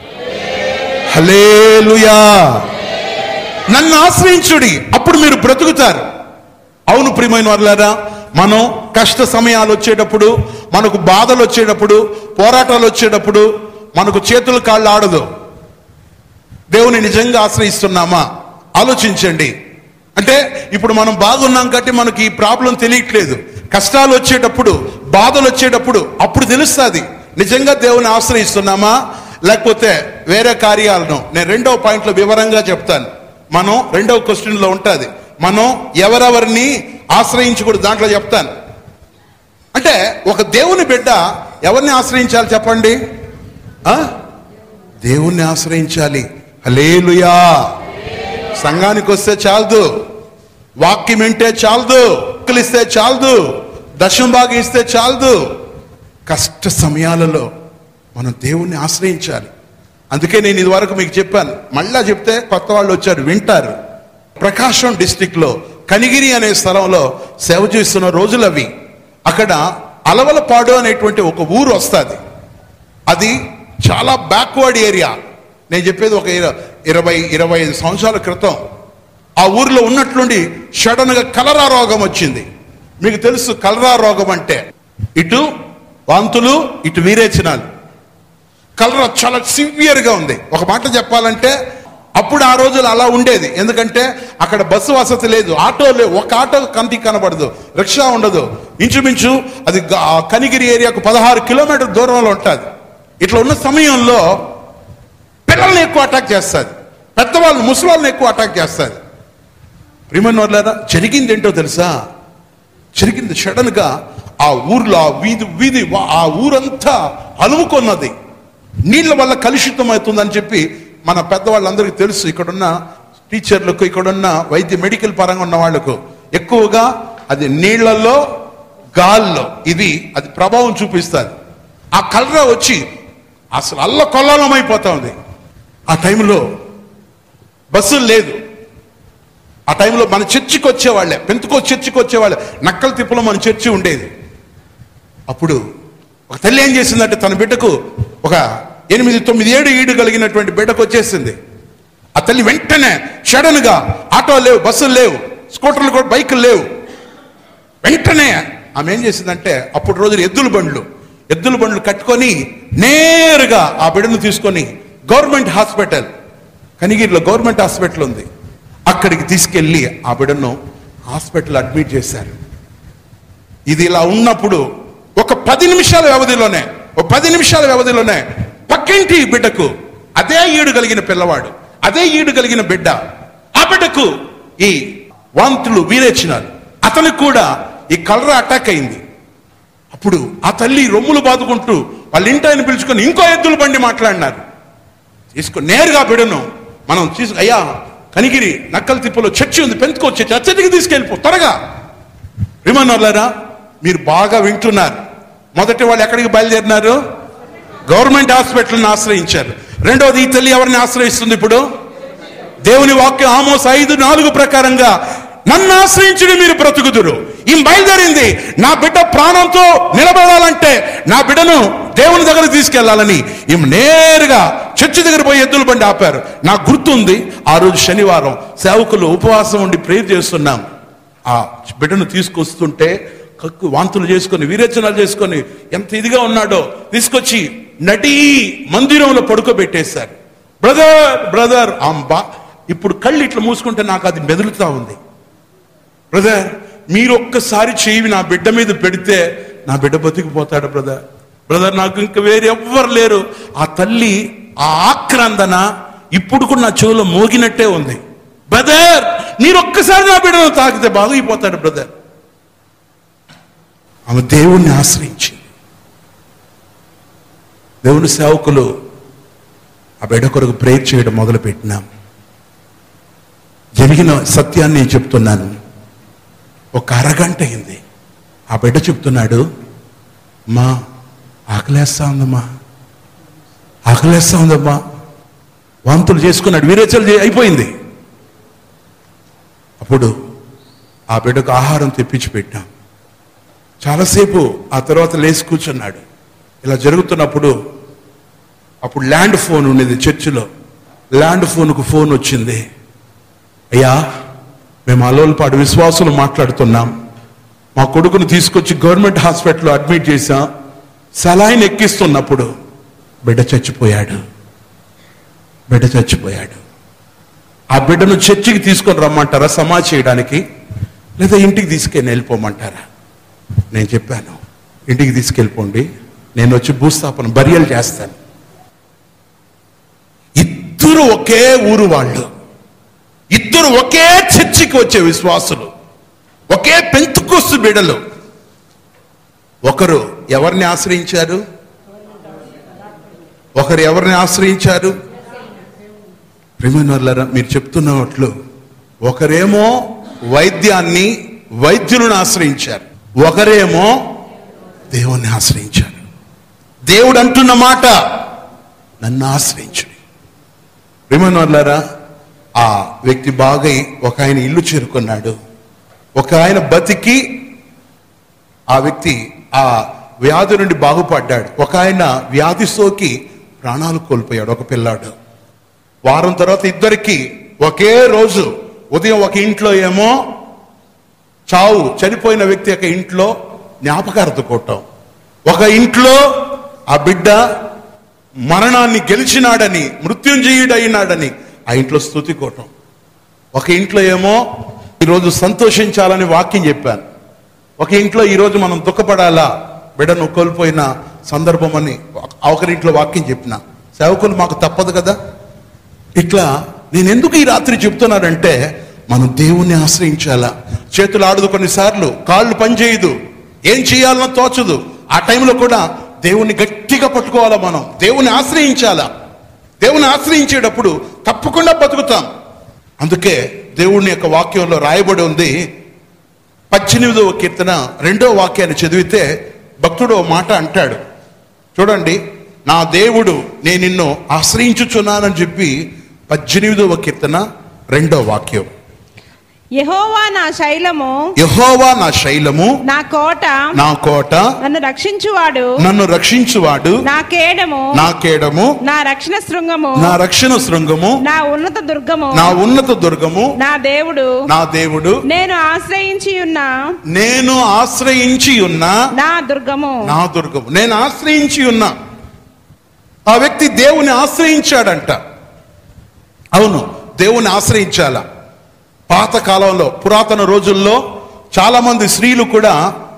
హలేలుయా నన్ను ఆశ్రయించుడి అప్పుడు మీరు బ్రతుకుతారు అవును ప్రియమైన వాళ్ళారా మనం కష్ట సమయాలు వచ్చేటప్పుడు మనకు బాధలు వచ్చేటప్పుడు పోరాటాలు వచ్చేటప్పుడు మనకు చేతులు కాళ్ళు ఆడదు దేవుని నిజంగా ఆశ్రయిస్తున్నామా ఆలోచించండి అంటే ఇప్పుడు మనం బాగున్నాం కాబట్టి మనకి ఈ ప్రాబ్లం తెలియట్లేదు కష్టాలు వచ్చేటప్పుడు బాధలు వచ్చేటప్పుడు అప్పుడు తెలుస్తుంది నిజంగా దేవుని ఆశ్రయిస్తున్నామా లేకపోతే వేరే కార్యాలను నేను రెండవ పాయింట్లో వివరంగా చెప్తాను మనం రెండవ క్వశ్చన్లో ఉంటుంది మనం ఎవరెవరిని ఆశ్రయించకూడదు దాంట్లో చెప్తాను అంటే ఒక దేవుని బిడ్డ ఎవరిని ఆశ్రయించాలి చెప్పండి ఆ? దేవుణ్ణి ఆశ్రయించాలి హలేలుయా సంఘానికి వస్తే చాలదు వాక్యం వింటే చాలదు ఇస్తే చాలదు దశం భాగం ఇస్తే చాలదు కష్ట సమయాలలో మనం దేవుణ్ణి ఆశ్రయించాలి అందుకే నేను ఇదివరకు మీకు చెప్పాను మళ్ళా చెప్తే కొత్త వాళ్ళు వచ్చారు వింటారు ప్రకాశం డిస్టిక్ లో కనిగిరి అనే స్థలంలో సేవ చేస్తున్న రోజులు అవి అక్కడ అలవలపాడు అనేటువంటి ఒక ఊరు వస్తుంది అది చాలా బ్యాక్వర్డ్ ఏరియా నేను చెప్పేది ఒక ఇర- ఇరవై ఇరవై ఐదు సంవత్సరాల క్రితం ఆ ఊరిలో ఉన్నట్లుండి సడన్ గా కలరా రోగం వచ్చింది మీకు తెలుసు కలరా రోగం అంటే ఇటు వాంతులు ఇటు వీరేచనాలు కలరా చాలా సివియర్ గా ఉంది ఒక మాట చెప్పాలంటే అప్పుడు ఆ రోజులు అలా ఉండేది ఎందుకంటే అక్కడ బస్సు వసతి లేదు ఆటో లేవు ఒక ఆటో కంటికి కనబడదు రిక్షా ఉండదు ఇంచుమించు అది గ- ఆ కనిగిరి ఏరియాకు పదహారు కిలోమీటర్ దూరంలో ఉంటుంది ఇట్లా ఉన్న సమయంలో పిల్లల్ని ఎక్కువ అటాక్ చేస్తుంది పెద్దవాళ్ళు ముసలాళ్ళని ఎక్కువ అటాక్ చేస్తుంది ప్రియమైన వాళ్ళారా జరిగింది ఏంటో తెలుసా జరిగింది సడన్ గా ఆ ఊర్లో ఆ వీధి వీధి వా- ఆ ఊరంతా అలుముకున్నది నీళ్ళ వల్ల కలుషితం అవుతుందని చెప్పి మన పెద్దవాళ్ళందరికీ తెలుసు ఇక్కడున్న టీచర్లకు ఇక్కడున్న వైద్య మెడికల్ పరంగా ఉన్న వాళ్ళకు ఎక్కువగా అది నీళ్లలో గాల్లో ఇది అది ప్రభావం చూపిస్తుంది ఆ కలరా వచ్చి అసలు అల్ల కొల్లాలం అయిపోతా ఉంది ఆ టైంలో బస్సులు లేదు ఆ టైంలో మన చర్చికి వచ్చేవాళ్ళే పెంతుకో చర్చికి వచ్చేవాళ్ళే నక్కల తిప్పలో మన చర్చి ఉండేది అప్పుడు ఒక తల్లి ఏం చేసిందంటే తన బిడ్డకు ఒక ఎనిమిది తొమ్మిది ఏడు ఈడు కలిగినటువంటి బిడ్డకు వచ్చేసింది ఆ తల్లి వెంటనే సడన్ గా ఆటో లేవు బస్సులు లేవు స్కూటర్లు కూడా బైకులు లేవు వెంటనే ఆమె ఏం చేసిందంటే అప్పుడు రోజులు ఎద్దుల బండ్లు ఎద్దుల బండ్లు కట్టుకొని నేరుగా ఆ బిడ్డను తీసుకొని గవర్నమెంట్ హాస్పిటల్ కనిగిరిలో గవర్నమెంట్ హాస్పిటల్ ఉంది అక్కడికి తీసుకెళ్ళి ఆ బిడ్డను హాస్పిటల్ అడ్మిట్ చేశారు ఇది ఇలా ఉన్నప్పుడు ఒక పది నిమిషాల వ్యవధిలోనే ఒక పది నిమిషాల వ్యవధిలోనే పక్కింటి బిడ్డకు అదే ఈడు కలిగిన పిల్లవాడు అదే ఈడు కలిగిన బిడ్డ ఆ బిడ్డకు ఈ వాంతులు వీరేచ్చినారు అతనికి కూడా ఈ కలరా అటాక్ అయింది అప్పుడు ఆ తల్లి రొమ్ములు బాదుకుంటూ వాళ్ళ ఇంటి ఆయన పిలుచుకొని ఇంకో ఎద్దుల బండి మాట్లాడినారు తీసుకొని నేరుగా బిడను మనం తీసుకు అయ్యా కనిగిరి నక్కల తిప్పలో చర్చి ఉంది పెంచుకోవచ్చు చర్చి ఆ చర్చికి తీసుకెళ్ళిపో త్వరగా విమానాలరా మీరు బాగా వింటున్నారు మొదటి వాళ్ళు ఎక్కడికి బయలుదేరినారు గవర్నమెంట్ హాస్పిటల్ని ఆశ్రయించారు రెండవది ఈ తల్లి ఎవరిని ఆశ్రయిస్తుంది ఇప్పుడు దేవుని వాక్యం ఆమోస్ ఐదు నాలుగు ప్రకారంగా నన్ను ఆశ్రయించుడు మీరు బ్రతుకుదురు ఈ బయలుదేరింది నా బిడ్డ ప్రాణంతో నిలబడాలంటే నా బిడ్డను దేవుని దగ్గర తీసుకెళ్లాలని ఈమె నేరుగా చర్చి దగ్గర పోయి ఎద్దుల బండి ఆపారు నాకు గుర్తుంది ఆ రోజు శనివారం సేవకులు ఉపవాసం ఉండి ప్రేర్ చేస్తున్నాం ఆ బిడ్డను తీసుకొస్తుంటే కక్కు వాంతులు చేసుకొని విరేచనాలు చేసుకొని ఎంత ఇదిగా ఉన్నాడో తీసుకొచ్చి నటీ మందిరంలో పడుకోబెట్టేశారు బ్రదర్ బ్రదర్ అంబా ఇప్పుడు కళ్ళు ఇట్లా మూసుకుంటే నాకు అది మెదులుతా ఉంది బ్రదర్ మీరు ఒక్కసారి చేయి నా బిడ్డ మీద పెడితే నా బిడ్డ బతికిపోతాడు బ్రదర్ బ్రదర్ నాకు ఇంకా వేరే ఎవ్వరు లేరు ఆ తల్లి ఆ ఆక్రందన ఇప్పుడు కూడా నా చెవులో మోగినట్టే ఉంది బ్రదర్ మీరు ఒక్కసారి నా బిడ్డను తాకితే బాగైపోతాడు బ్రదర్ ఆమె దేవుణ్ణి ఆశ్రయించింది దేవుని సేవకులు ఆ బిడ్డ కొరకు ప్రేర్ చేయడం మొదలు పెట్టినాం జరిగిన సత్యాన్ని నేను చెప్తున్నాను ఒక అరగంట అయింది ఆ బిడ్డ చెప్తున్నాడు మా ఆకలేస్తా ఉందమ్మా ఆకలేస్తా ఉందమ్మా వాంతులు చేసుకున్నాడు వీరేచలు చే- అయిపోయింది అప్పుడు ఆ బిడ్డకు ఆహారం తెప్పించి పెట్టాం చాలాసేపు ఆ తర్వాత లేచి కూర్చున్నాడు ఇలా జరుగుతున్నప్పుడు అప్పుడు ల్యాండ్ ఫోన్ ఉండేది చర్చిలో ల్యాండ్ ఫోన్కు ఫోన్ వచ్చింది అయ్యా మేము అలోల్పాడు విశ్వాసులు మాట్లాడుతున్నాం మా కొడుకును తీసుకొచ్చి గవర్నమెంట్ హాస్పిటల్లో అడ్మిట్ చేశాం సలాయిని ఎక్కిస్తున్నప్పుడు బిడ్డ చచ్చిపోయాడు బిడ్డ చచ్చిపోయాడు ఆ బిడ్డను చర్చికి తీసుకొని రమ్మంటారా సమా చేయడానికి లేదా ఇంటికి తీసుకెళ్ళి వెళ్ళిపోమంటారా నేను చెప్పాను ఇంటికి తీసుకెళ్ళిపోండి నేను వచ్చి భూస్థాపన బరియలు చేస్తాను ఇద్దరు ఒకే ఊరు వాళ్ళు ఇద్దరు ఒకే చర్చికి వచ్చే విశ్వాసులు ఒకే పెంతుకొస్తు బిడలు ఒకరు ఎవరిని ఆశ్రయించారు ఒకరు ఎవరిని ఆశ్రయించారు ప్రేమనులారా మీరు చెప్తున్నట్లు ఒకరేమో వైద్యాన్ని వైద్యులను ఆశ్రయించారు ఒకరేమో దేవుణ్ణి ఆశ్రయించారు దేవుడు అంటున్న మాట నన్ను ఆశ్రయించుడి ప్రేమనులారా ఆ వ్యక్తి బాగై ఒక ఆయన ఇల్లు చేరుకున్నాడు ఒక ఆయన బతికి ఆ వ్యక్తి ఆ వ్యాధి నుండి బాగుపడ్డాడు ఒక ఆయన వ్యాధి సోకి ప్రాణాలు కోల్పోయాడు ఒక పిల్లాడు వారం తర్వాత ఇద్దరికి ఒకే రోజు ఉదయం ఒక ఇంట్లో ఏమో చావు చనిపోయిన వ్యక్తి యొక్క ఇంట్లో జ్ఞాపకార్థ కూటం ఒక ఇంట్లో ఆ బిడ్డ మరణాన్ని గెలిచినాడని మృత్యుంజయుడైనాడని ఆ ఇంట్లో స్థుతి కూటం ఒక ఇంట్లో ఏమో ఈరోజు సంతోషించాలని వాక్యం చెప్పాను ఒక ఇంట్లో ఈరోజు మనం దుఃఖపడాలా బిడ్డను కోల్పోయిన సందర్భం అని ఒకరింట్లో వాక్యం చెప్పిన సేవకులు మాకు తప్పదు కదా ఇట్లా నేను ఎందుకు ఈ రాత్రి చెప్తున్నానంటే మనం దేవుణ్ణి ఆశ్రయించాలా చేతులు ఆడదు కొన్నిసార్లు కాళ్ళు పనిచేయదు ఏం చేయాలనో తోచదు ఆ టైంలో కూడా దేవుణ్ణి గట్టిగా పట్టుకోవాలా మనం దేవుని ఆశ్రయించాలా దేవుని ఆశ్రయించేటప్పుడు తప్పకుండా బతుకుతాం అందుకే దేవుని యొక్క వాక్యంలో రాయబడి ఉంది పద్దెనిమిదవ కీర్తన రెండో వాక్యాన్ని చదివితే భక్తుడు ఓ మాట అంటాడు చూడండి నా దేవుడు నేను నిన్ను ఆశ్రయించుచున్నానని చెప్పి పద్దెనిమిదవ కీర్తన రెండో వాక్యం యెహోవా నా శైలము యహోవా నా శైలము నా కోట నా కోట నన్ను రక్షించువాడు నన్ను రక్షించువాడు నా కేడము నా కేడము నా రక్షణ శృంగము నా రక్షణ శృంగము నా ఉన్నత దుర్గము నా ఉన్నత దుర్గము నా దేవుడు నా దేవుడు నేను ఆశ్రయించి ఉన్న నేను ఆశ్రయించి ఉన్న నా దుర్గము నా దుర్గము నేను ఆశ్రయించి ఉన్నా ఆ వ్యక్తి దేవుని ఆశ్రయించాడంట అవును దేవుని ఆశ్రయించాల పాత కాలంలో పురాతన రోజుల్లో చాలా మంది స్త్రీలు కూడా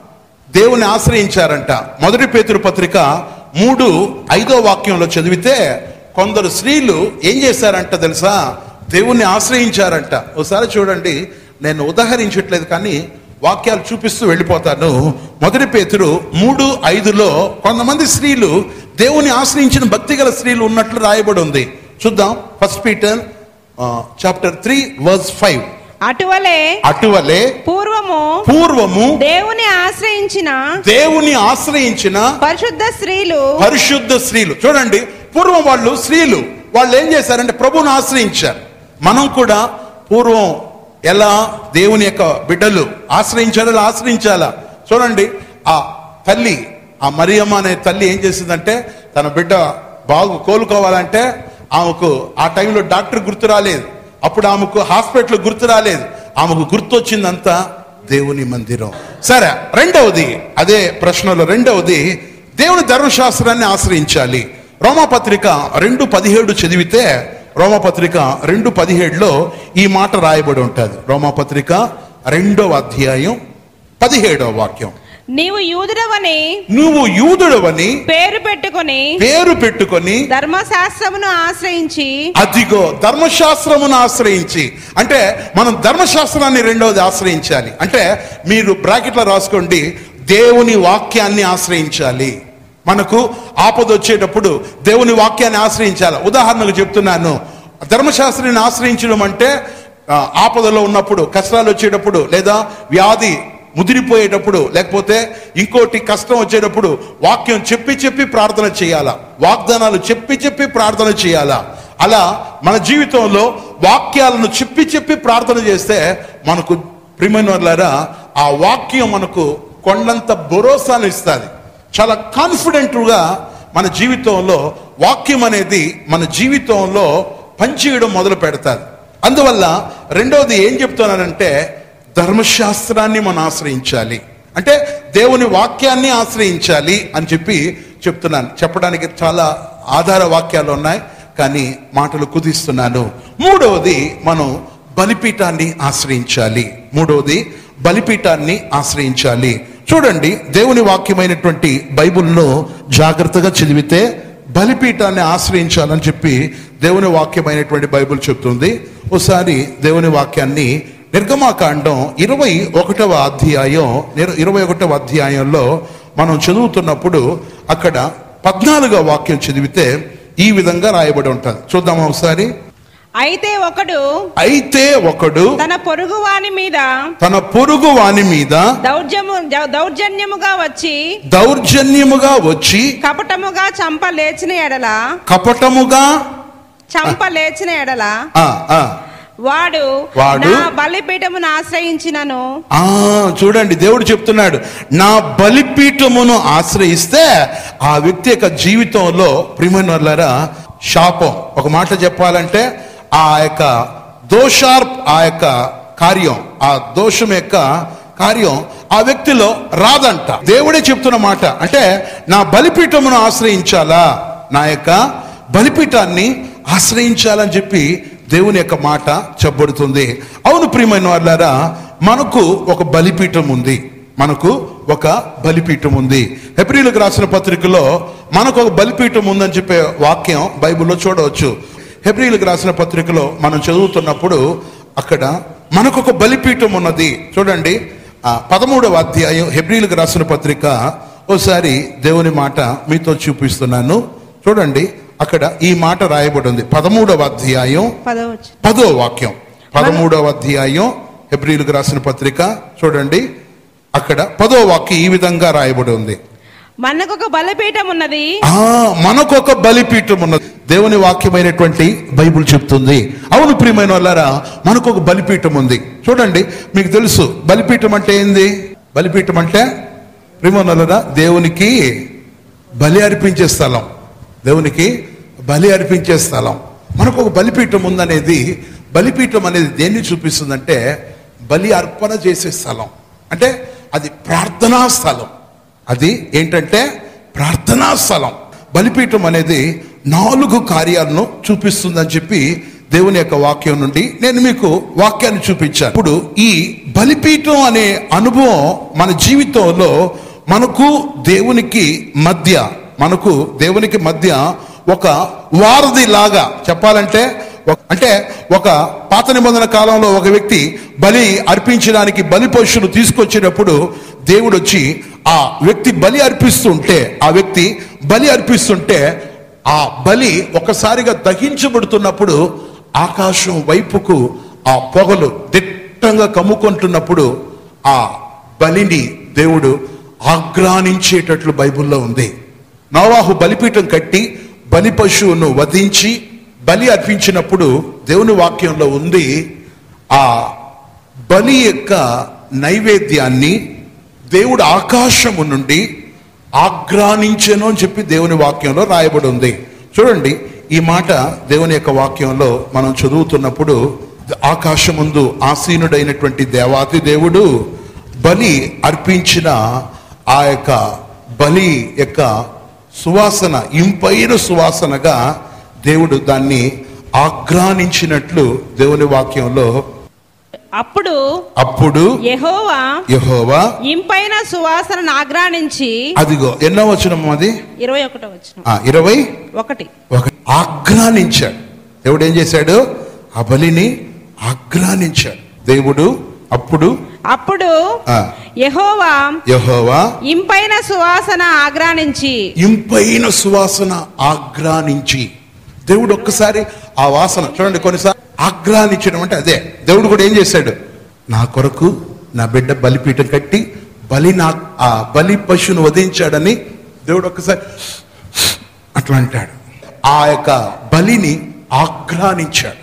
దేవుని ఆశ్రయించారంట మొదటి పేతురు పత్రిక మూడు ఐదో వాక్యంలో చదివితే కొందరు స్త్రీలు ఏం చేశారంట తెలుసా దేవుణ్ణి ఆశ్రయించారంట ఒకసారి చూడండి నేను ఉదాహరించట్లేదు కానీ వాక్యాలు చూపిస్తూ వెళ్ళిపోతాను మొదటి పేతురు మూడు ఐదులో కొంతమంది స్త్రీలు దేవుని ఆశ్రయించిన భక్తిగల స్త్రీలు ఉన్నట్లు రాయబడి ఉంది చూద్దాం first Peter chapter three verse five అటువలే అటువలే పూర్వము పూర్వము దేవుని ఆశ్రయించిన దేవుని ఆశ్రయించిన పరిశుద్ధ స్త్రీలు పరిశుద్ధ స్త్రీలు చూడండి పూర్వం వాళ్ళు స్త్రీలు వాళ్ళు ఏం చేశారంటే ప్రభువుని ఆశ్రయించారు మనం కూడా పూర్వం ఎలా దేవుని యొక్క బిడ్డలు ఆశ్రయించాలో అలా ఆశ్రయించాలా చూడండి ఆ తల్లి ఆ మరియమ్మ అనే తల్లి ఏం చేసిందంటే తన బిడ్డ బాగు కోలుకోవాలంటే ఆమెకు ఆ టైంలో డాక్టర్ గుర్తు రాలేదు అప్పుడు ఆమెకు హాస్పిటల్ గుర్తు రాలేదు ఆమెకు గుర్తు వచ్చిందంతా దేవుని మందిరం సరే రెండవది అదే ప్రశ్నలో రెండవది దేవుని ధర్మశాస్త్రాన్ని ఆశ్రయించాలి రోమపత్రిక రెండు పదిహేడు చదివితే రోమపత్రిక రెండు పదిహేడులో ఈ మాట రాయబడి ఉంటుంది రోమపత్రిక రెండవ అధ్యాయం పదిహేడవ వాక్యం నీవు యూదుడవని నువ్వు యూదుడవని పేరు పెట్టుకొని పేరు పెట్టుకొని ధర్మశాస్త్రమును ఆశ్రయించి అదిగో ధర్మశాస్త్రమును ఆశ్రయించి అంటే మనం ధర్మశాస్త్రాన్ని రెండవది ఆశ్రయించాలి అంటే మీరు బ్రాకెట్లో రాసుకోండి దేవుని వాక్యాన్ని ఆశ్రయించాలి మనకు ఆపద వచ్చేటప్పుడు దేవుని వాక్యాన్ని ఆశ్రయించాలి ఉదాహరణకు చెప్తున్నాను ధర్మశాస్త్రాన్ని ఆశ్రయించడం అంటే ఆ, ఆపదలో ఉన్నప్పుడు కష్టాలు వచ్చేటప్పుడు లేదా వ్యాధి ముదిరిపోయేటప్పుడు లేకపోతే ఇంకోటి కష్టం వచ్చేటప్పుడు వాక్యం చెప్పి చెప్పి ప్రార్థన చేయాలా వాగ్దానాలు చెప్పి చెప్పి ప్రార్థన చేయాలా అలా మన జీవితంలో వాక్యాలను చెప్పి చెప్పి ప్రార్థన చేస్తే మనకు ప్రిమనర్లారా ఆ వాక్యం మనకు కొండంత భరోసాను ఇస్తుంది చాలా కాన్ఫిడెంట్గా మన జీవితంలో వాక్యం అనేది మన జీవితంలో పనిచేయడం మొదలు పెడతాది అందువల్ల రెండవది ఏం చెప్తున్నానంటే ధర్మశాస్త్రాన్ని మనం ఆశ్రయించాలి అంటే దేవుని వాక్యాన్ని ఆశ్రయించాలి అని చెప్పి చెప్తున్నాను చెప్పడానికి చాలా ఆధార వాక్యాలు ఉన్నాయి కానీ మాటలు కుదిస్తున్నాను మూడవది మనం బలిపీఠాన్ని ఆశ్రయించాలి మూడవది బలిపీఠాన్ని ఆశ్రయించాలి చూడండి దేవుని వాక్యమైనటువంటి బైబిల్ను జాగ్రత్తగా చదివితే బలిపీఠాన్ని ఆశ్రయించాలని చెప్పి దేవుని వాక్యమైనటువంటి బైబిల్ చెప్తుంది ఒకసారి దేవుని వాక్యాన్ని నిర్గమాకాండం ఇరవై ఒకటవ అధ్యాయం నిర- ఇరవై ఒకటవ అధ్యాయంలో మనం చదువుతున్నప్పుడు అక్కడ పద్నాలుగో వాక్యం చదివితే ఈ విధంగా రాయబడి ఉంటుంది చూద్దామా ఒకసారి అయితే ఒకడు అయితే ఒకడు తన పొరుగువాని మీద తన పొరుగు వాని మీద దౌర్జము జ- దౌర్జన్యముగా వచ్చి దౌర్జన్యముగా వచ్చి కపటముగా చంప లేచిన ఎడల కపటముగా చంప లేచిన ఎడల ఆ, ఆ, వాడు వాడు నా బలిపీఠమును ఆశ్రయించినను ఆ చూడండి దేవుడు చెప్తున్నాడు నా బలిపీఠమును ఆశ్రయిస్తే ఆ వ్యక్తి యొక్క జీవితంలో ప్రిమనర్లరా శాపం ఒక మాట చెప్పాలంటే ఆ యొక్క దోషార్ ఆ యొక్క కార్యం ఆ దోషం యొక్క కార్యం ఆ వ్యక్తిలో రాదంట దేవుడే చెప్తున్న మాట అంటే నా బలిపీఠమును ఆశ్రయించాలా నా యొక్క బలిపీఠాన్ని ఆశ్రయించాలని చెప్పి దేవుని యొక్క మాట చెప్పబడుతుంది అవును ప్రియమైన వాళ్ళారా మనకు ఒక బలిపీఠం ఉంది మనకు ఒక బలిపీఠం ఉంది హెబ్రిలకు రాసిన పత్రికలో మనకు ఒక బలిపీఠం ఉందని చెప్పే వాక్యం బైబిల్లో చూడవచ్చు హెబ్రిలకు రాసిన పత్రికలో మనం చదువుతున్నప్పుడు అక్కడ మనకు ఒక బలిపీఠం ఉన్నది చూడండి ఆ పదమూడవ అధ్యాయం హెబ్రిలకు రాసిన పత్రిక ఓసారి దేవుని మాట మీతో చూపిస్తున్నాను చూడండి అక్కడ ఈ మాట రాయబడి ఉంది పదమూడవ అధ్యాయం పదవచ్చు పదో వాక్యం పదమూడవ అధ్యాయం హెబ్రిలకు రాసిన పత్రిక చూడండి అక్కడ పదో వాక్యం ఈ విధంగా రాయబడి ఉంది మనకొక బలిపీఠం ఉన్నది ఆ మనకొక బలిపీఠం ఉన్నది దేవుని వాక్యమైనటువంటి బైబిల్ చెప్తుంది అవును ప్రియమైన వాళ్ళారా మనకు ఒక బలిపీఠం ఉంది చూడండి మీకు తెలుసు బలిపీఠం అంటే ఏంది బలిపీఠం అంటే ప్రియమైన వాళ్ళారా దేవునికి బలి అర్పించే స్థలం దేవునికి బలి అర్పించే స్థలం మనకు ఒక బలిపీఠం ఉందనేది బలిపీఠం అనేది దేన్ని చూపిస్తుందంటే బలి అర్పణ చేసే స్థలం అంటే అది ప్రార్థనా స్థలం అది ఏంటంటే ప్రార్థనా స్థలం బలిపీఠం అనేది నాలుగు కార్యాలను చూపిస్తుందని చెప్పి దేవుని యొక్క వాక్యం నుండి నేను మీకు వాక్యాన్ని చూపించాను ఇప్పుడు ఈ బలిపీఠం అనే అనుభవం మన జీవితంలో మనకు దేవునికి మధ్య మనకు దేవునికి మధ్య ఒక వారధి లాగా చెప్పాలంటే ఒక- అంటే ఒక పాత నిబంధన కాలంలో ఒక వ్యక్తి బలి అర్పించడానికి బలి పశువులు తీసుకొచ్చినప్పుడు దేవుడు వచ్చి ఆ వ్యక్తి బలి అర్పిస్తుంటే ఆ వ్యక్తి బలి అర్పిస్తుంటే ఆ బలి ఒకసారిగా దహించబడుతున్నప్పుడు ఆకాశం వైపుకు ఆ పొగలు దిట్టంగా కమ్ముకుంటున్నప్పుడు ఆ బలిని దేవుడు ఆగ్రానించేటట్లు బైబిల్లో ఉంది నోవాహు బలిపీఠం కట్టి బలి పశువును వధించి బలి అర్పించినప్పుడు దేవుని వాక్యంలో ఉంది ఆ బలి యొక్క నైవేద్యాన్ని దేవుడు ఆకాశము నుండి ఆగ్రానించెను అని చెప్పి దేవుని వాక్యంలో రాయబడి ఉంది చూడండి ఈ మాట దేవుని యొక్క వాక్యంలో మనం చదువుతున్నప్పుడు ఆకాశముందు ఆసీనుడైనటువంటి దేవాతి దేవుడు బలి అర్పించిన ఆ యొక్క బలి యొక్క సువాసన ఇంపైన సువాసనగా దేవుడు దాన్ని ఆగ్రానించినట్లు దేవుని వాక్యంలో అప్పుడు అప్పుడు యెహోవా యెహోవా ఇంపైన సువాసనను ఆగ్రానించి అదిగో ఎన్నో వచనం అది ఇరవై ఒకటో వచ్చిన ఆ, ఇరవై ఒకటి ఒక ఆగ్రానించాడు దేవుడు ఏం చేశాడు ఆ బలిని ఆగ్రానించాడు దేవుడు అప్పుడు అప్పుడు ఆ, యెహోవా యెహోవా ఇంపైన సువాసన ఆగ్రానించి ఇంపైన సువాసన ఆగ్రానించి దేవుడు ఒక్కసారి ఆ వాసన చూడండి కొన్నిసార్లు ఆగ్రానించడం అంటే అదే దేవుడు కూడా ఏం చేశాడు నా కొరకు నా బిడ్డ బలిపీఠం కట్టి బలి నా ఆ బలి పశువును వధించాడని దేవుడు ఒక్కసారి అట్లా అంటాడు ఆ యొక్క బలిని ఆగ్రానించాడు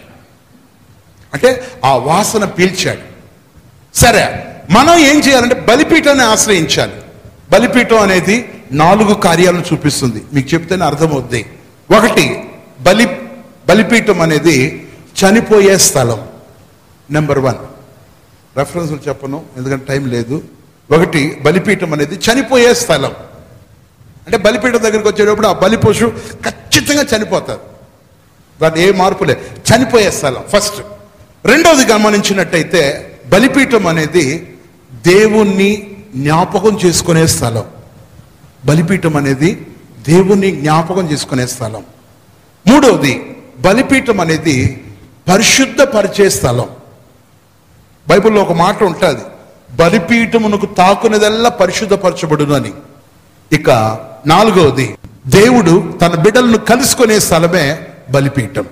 అంటే ఆ వాసన పీల్చాడు సరే మనం ఏం చేయాలంటే బలిపీఠాన్ని ఆశ్రయించాలి బలిపీఠం అనేది నాలుగు కార్యాలను చూపిస్తుంది మీకు చెప్తేనే అర్థమవుద్ది ఒకటి బలి బలిపీఠం అనేది చనిపోయే స్థలం నెంబర్ వన్ రెఫరెన్స్ చెప్పను ఎందుకంటే టైం లేదు ఒకటి బలిపీఠం అనేది చనిపోయే స్థలం అంటే బలిపీఠం దగ్గరికి వచ్చేటప్పుడు ఆ బలి పశువు ఖచ్చితంగా చనిపోతారు దాని ఏ మార్పు లేదు చనిపోయే స్థలం ఫస్ట్ రెండవది గమనించినట్టయితే బలిపీఠం అనేది దేవుణ్ణి జ్ఞాపకం చేసుకునే స్థలం బలిపీఠం అనేది దేవుణ్ణి జ్ఞాపకం చేసుకునే స్థలం మూడవది బలిపీఠం అనేది పరిశుద్ధపరిచే స్థలం బైబిల్లో ఒక మాట ఉంటుంది బలిపీఠమునకు తాకునేదల్లా పరిశుద్ధపరచబడును అని ఇక నాలుగవది దేవుడు తన బిడ్డలను కలుసుకునే స్థలమే బలిపీఠం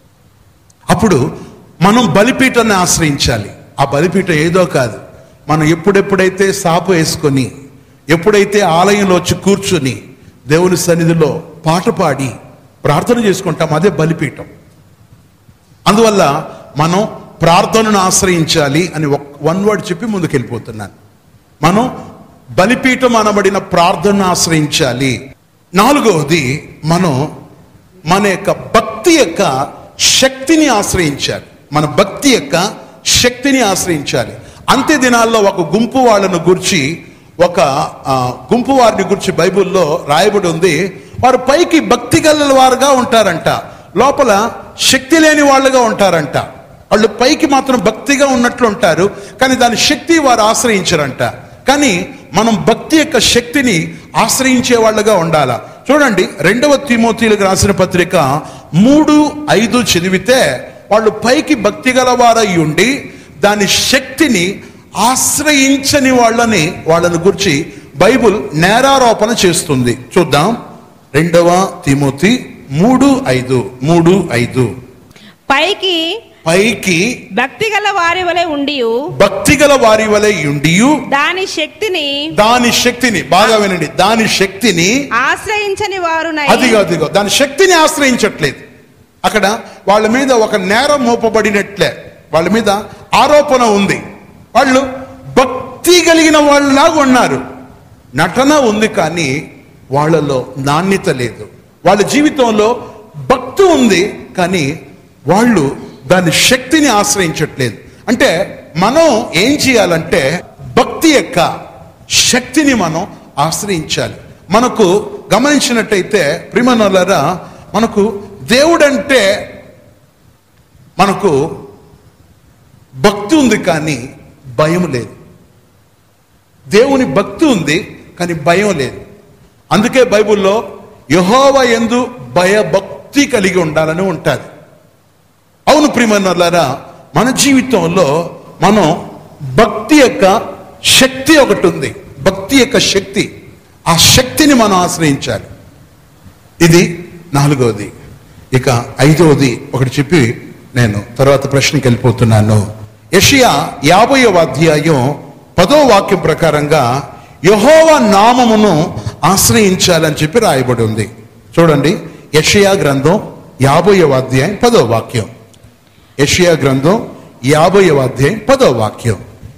అప్పుడు మనం బలిపీఠాన్ని ఆశ్రయించాలి ఆ బలిపీఠం ఏదో కాదు మనం ఎప్పుడెప్పుడైతే సాపు వేసుకొని ఎప్పుడైతే ఆలయంలో వచ్చి కూర్చుని దేవుని సన్నిధిలో పాట పాడి ప్రార్థన చేసుకుంటాం అదే బలిపీఠం అందువల్ల మనం ప్రార్థనను ఆశ్రయించాలి అని వన్ వర్డ్ చెప్పి ముందుకెళ్ళిపోతున్నాను మనం బలిపీఠం అనబడిన ప్రార్థనను ఆశ్రయించాలి నాలుగవది మనం మన యొక్క భక్తి యొక్క శక్తిని ఆశ్రయించాలి మన భక్తి యొక్క శక్తిని ఆశ్రయించాలి అంత్య దినాల్లో ఒక గుంపు వాళ్ళను గురించి ఒక ఆ, గుంపు వారిని గురించి బైబిల్లో రాయబడి ఉంది వారు పైకి భక్తి గల వారుగా ఉంటారంట లోపల శక్తి లేని వాళ్ళుగా ఉంటారంట వాళ్ళు పైకి మాత్రం భక్తిగా ఉన్నట్లు ఉంటారు కానీ దాని శక్తి వారు ఆశ్రయించరంట కానీ మనం భక్తి యొక్క శక్తిని ఆశ్రయించే వాళ్ళగా ఉండాలా చూడండి రెండవ తిమోతీలకు రాసిన పత్రిక మూడు ఐదు చదివితే వాళ్ళు పైకి భక్తి గలవారై ఉండి దాని శక్తిని ఆశ్రయించని వాళ్ళని వాళ్ళని గురించి బైబుల్ నేరారోపణ చేస్తుంది చూద్దాం రెండవ తిమోతి మూడు ఐదు మూడు ఐదు పైకి పైకి భక్తి గల వారి వలె ఉండి భక్తి గల వారి వలె ఉండియు దాని శక్తిని దాని శక్తిని బాగా వినండి దాని శక్తిని ఆశ్రయించని వారు అదిగో అదిగో దాని శక్తిని ఆశ్రయించట్లేదు అక్కడ వాళ్ళ మీద ఒక నేరం మోపబడినట్లే వాళ్ళ మీద ఆరోపణ ఉంది వాళ్ళు భక్తి కలిగిన వాళ్ళలాగా ఉన్నారు నటన ఉంది కానీ వాళ్ళలో నాణ్యత లేదు వాళ్ళ జీవితంలో భక్తి ఉంది కానీ వాళ్ళు దాని శక్తిని ఆశ్రయించట్లేదు అంటే మనం ఏం చేయాలంటే భక్తి యొక్క శక్తిని మనం ఆశ్రయించాలి మనకు గమనించినట్టయితే ప్రిమనులరా మనకు దేవుడంటే మనకు భక్తి ఉంది కానీ భయం లేదు దేవుని భక్తి ఉంది కానీ భయం లేదు అందుకే బైబిల్లో యహోవ ఎందు భయభక్తి కలిగి ఉండాలని ఉంటుంది అవును ప్రియమన్నారా మన జీవితంలో మనం భక్తి యొక్క శక్తి ఒకటి ఉంది భక్తి యొక్క శక్తి ఆ శక్తిని మనం ఆశ్రయించాలి ఇది నాలుగవది ఇక ఐదవది ఒకటి చెప్పి నేను తర్వాత ప్రశ్నకి వెళ్ళిపోతున్నాను యషియా యాభైవ అధ్యాయం పదో వాక్యం ప్రకారంగా యహోవ నామమును ఆశ్రయించాలని చెప్పి రాయబడి ఉంది చూడండి యషియా గ్రంథం యాభైవ అధ్యాయం పదో వాక్యం యషియా గ్రంథం యాభైవ అధ్యాయం పదో వాక్యం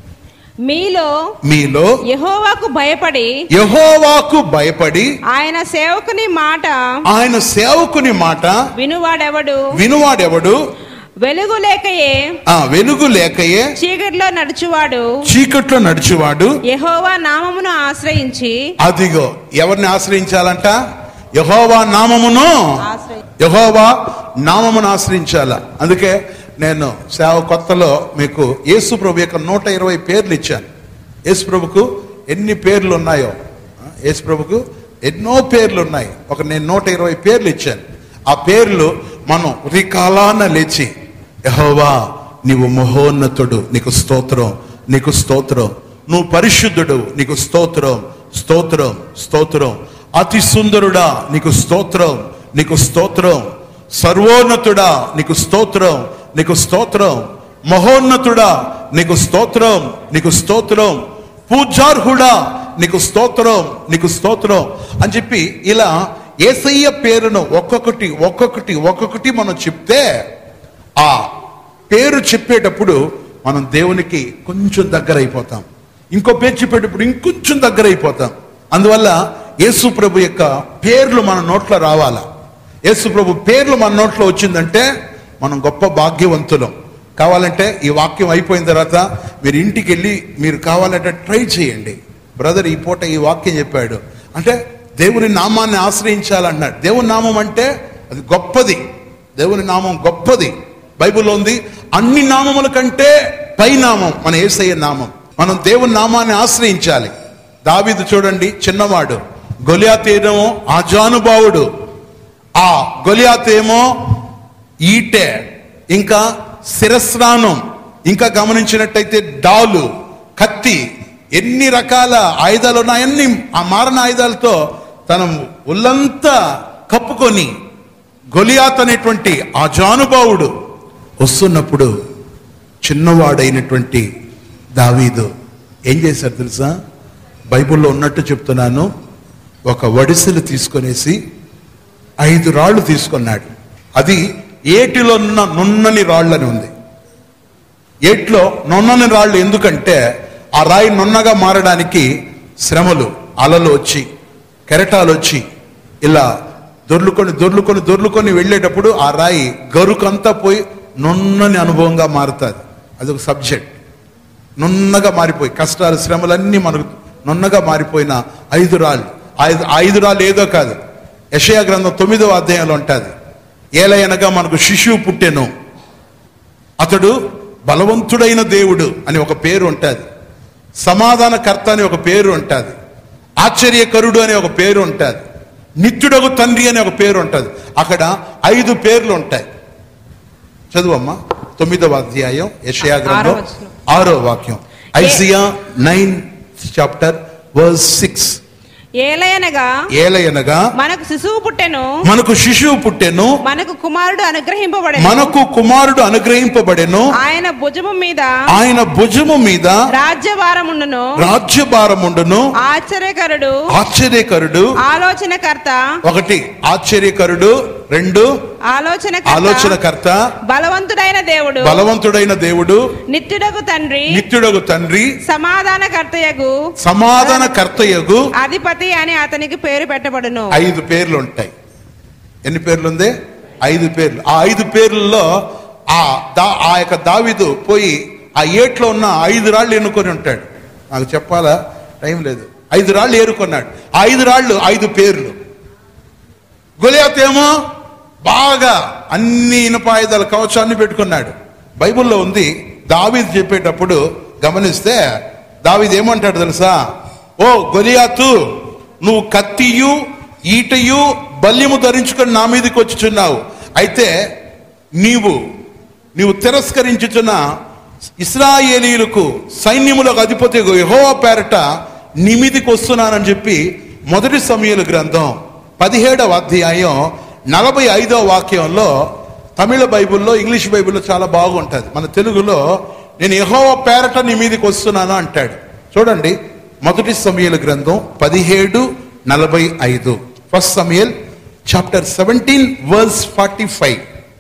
మీలో మీలో యెహోవాకు భయపడి యహోవాకు భయపడి ఆయన సేవకుని మాట ఆయన సేవకుని మాట వినువాడెవడు వినువాడెవడు వెలుగు లేకయే ఆ వెలుగు లేకయే చీకటిలో నడుచువాడు చీకట్లో నడిచేవాడు యెహోవా నామమును ఆశ్రయించి అదిగో ఎవరిని ఆశ్రయించాలంట యహోవా నామమును ఆశ్రయి యహోవా నామమును ఆశ్రయించాల అందుకే నేను సేవ కొత్తలో మీకు యేసు ప్రభు యొక్క నూట ఇరవై పేర్లు ఇచ్చాను యేసు ప్రభుకు ఎన్ని పేర్లు ఉన్నాయో ఆ, యేసు ప్రభుకు ఎన్నో పేర్లు ఉన్నాయి ఒక నేను నూట ఇరవై పేర్లు ఇచ్చాను ఆ పేర్లు మనం ఉదయకాలాన లేచి యహోవా నీవు మహోన్నతుడు నీకు స్తోత్రం నీకు స్తోత్రం నువ్వు పరిశుద్ధుడు నీకు స్తోత్రం స్తోత్రం స్తోత్రం అతి సుందరుడా నీకు స్తోత్రం నీకు స్తోత్రం సర్వోన్నతుడా నీకు స్తోత్రం నీకు స్తోత్రం మహోన్నతుడా నీకు స్తోత్రం నీకు స్తోత్రం పూజార్హుడా నీకు స్తోత్రం నీకు స్తోత్రం అని చెప్పి ఇలా ఏసయ్య పేరును ఒక్కొక్కటి ఒక్కొక్కటి ఒక్కొక్కటి మనం చెప్తే ఆ పేరు చెప్పేటప్పుడు మనం దేవునికి కొంచెం దగ్గర అయిపోతాం ఇంకో పేరు చెప్పేటప్పుడు ఇంకొంచెం దగ్గర అయిపోతాం అందువల్ల యేసు ప్రభు యొక్క పేర్లు మన నోట్లో రావాలా యేసు ప్రభు పేర్లు మన నోట్లో వచ్చిందంటే మనం గొప్ప భాగ్యవంతులం కావాలంటే ఈ వాక్యం అయిపోయిన తర్వాత మీరు ఇంటికి వెళ్ళి మీరు కావాలంటే ట్రై చేయండి బ్రదర్ ఈ పూట ఈ వాక్యం చెప్పాడు అంటే దేవుని నామాన్ని ఆశ్రయించాలన్నాడు దేవుని నామం అంటే అది గొప్పది దేవుని నామం గొప్పది బైబిల్లో ఉంది అన్ని నామముల కంటే పై నామం మన ఏసయ్య నామం మనం దేవుని నామాన్ని ఆశ్రయించాలి దావీదు చూడండి చిన్నవాడు గొలియాతేనేమో ఆజానుభావుడు ఆ గొలియాతేమో ఈటె ఇంకా శిరస్నానం ఇంకా గమనించినట్టయితే డాలు కత్తి ఎన్ని రకాల ఆయుధాలు ఉన్నాయన్ని ఆ మారణ ఆయుధాలతో తన ఒళ్ళంతా కప్పుకొని గొలియాత్ అనేటువంటి ఆ జానుభావుడు వస్తున్నప్పుడు చిన్నవాడైనటువంటి దావీదు ఏం చేశారు తెలుసా బైబిల్లో ఉన్నట్టు చెప్తున్నాను ఒక వడిసెలు తీసుకొనేసి ఐదు రాళ్ళు తీసుకున్నాడు అది ఏటిలో ఉన్న నున్నని రాళ్ళని ఉంది ఏట్లో నొన్నని రాళ్ళు ఎందుకంటే ఆ రాయి నున్నగా మారడానికి శ్రమలు అలలు వచ్చి కెరటాలు వచ్చి ఇలా దొర్లుకొని దొర్లుకొని దొర్లుకొని వెళ్ళేటప్పుడు ఆ రాయి గరుకంతా పోయి నున్నని అనుభవంగా మారుతుంది అదొక సబ్జెక్ట్ నున్నగా మారిపోయి కష్టాలు శ్రమలన్నీ మనకు నున్నగా మారిపోయిన ఐదు రాళ్ళు ఐదు ఐదు రాళ్ళు ఏదో కాదు యషయా గ్రంథం తొమ్మిదవ అధ్యాయంలో ఉంటుంది ఏలయనగా మనకు శిశువు పుట్టెను అతడు బలవంతుడైన దేవుడు అని ఒక పేరు ఉంటుంది సమాధానకర్త అని ఒక పేరు ఉంటుంది ఆశ్చర్యకరుడు అనే ఒక పేరు ఉంటుంది నిత్యుడగు తండ్రి అనే ఒక పేరు ఉంటుంది అక్కడ ఐదు పేర్లు ఉంటాయి చదువమ్మా తొమ్మిదవ అధ్యాయం యషయా గ్రంథం ఆరో వచనం. ఆరో వాక్యం Isaiah nine chapter verse six ఏలయనగా ఏలయనగా మనకు శిశువు పుట్టెను మనకు శిశువు పుట్టెను మనకు కుమారుడు అనుగ్రహింపబడెను మనకు కుమారుడు అనుగ్రహింపబడెను ఆయన భుజము మీద ఆయన భుజము మీద రాజ్యభారముండును రాజ్యభారముండును ఆశ్చర్యకరుడు ఆశ్చర్యకరుడు ఆలోచనకర్త ఒకటి ఆశ్చర్యకరుడు రెండు ఆలోచన ఆలోచనకర్త బలవంతుడైన దేవుడు బలవంతుడైన దేవుడు నిత్యుడకు తండ్రి నిత్యుడగు తండ్రి సమాధానకర్తయగు సమాధానకర్తయగు అధిపతి అని అతనికి పేరు పెట్టబడును ఐదు పేర్లు ఉంటాయి ఎన్ని పేర్లు ఉంది ఐదు పేర్లు ఆ ఐదు పేర్లలో ఆ దా ఆ యొక్క దావిదు పోయి ఆ ఏట్లో ఉన్న ఐదు రాళ్ళు ఎన్నుకొని ఉంటాడు నాకు చెప్పాలా టైం లేదు ఐదు రాళ్ళు ఏరుకున్నాడు ఆ ఐదు రాళ్ళు ఐదు పేర్లు గొలియాత్ ఏమో బాగా అన్ని ఇనపాయుధాల కవచాన్ని పెట్టుకున్నాడు బైబిల్లో ఉంది దావీదు చెప్పేటప్పుడు గమనిస్తే దావీదు ఏమంటాడు తెలుసా ఓ గొలియాతు నువ్వు కత్తియు ఈటయు బల్యము ధరించుకొని నా మీదకి వచ్చుచున్నావు అయితే నీవు నీవు తిరస్కరించుచున్న ఇస్రాయేలీలకు సైన్యములకు అధిపతి యెహోవా పేరట నీ మీదికి వస్తున్నానని చెప్పి మొదటి సమయల గ్రంథం పదిహేడవ అధ్యాయం నలభై ఐదవ వాక్యంలో తమిళ బైబిల్లో ఇంగ్లీష్ బైబిల్లో చాలా బాగుంటుంది మన తెలుగులో నేను యెహోవ పేరట నీ మీదకి వస్తున్నాను అంటాడు చూడండి మొదటి సమయల గ్రంథం పదిహేడు నలభై ఐదు first Samuel chapter seventeen verse forty five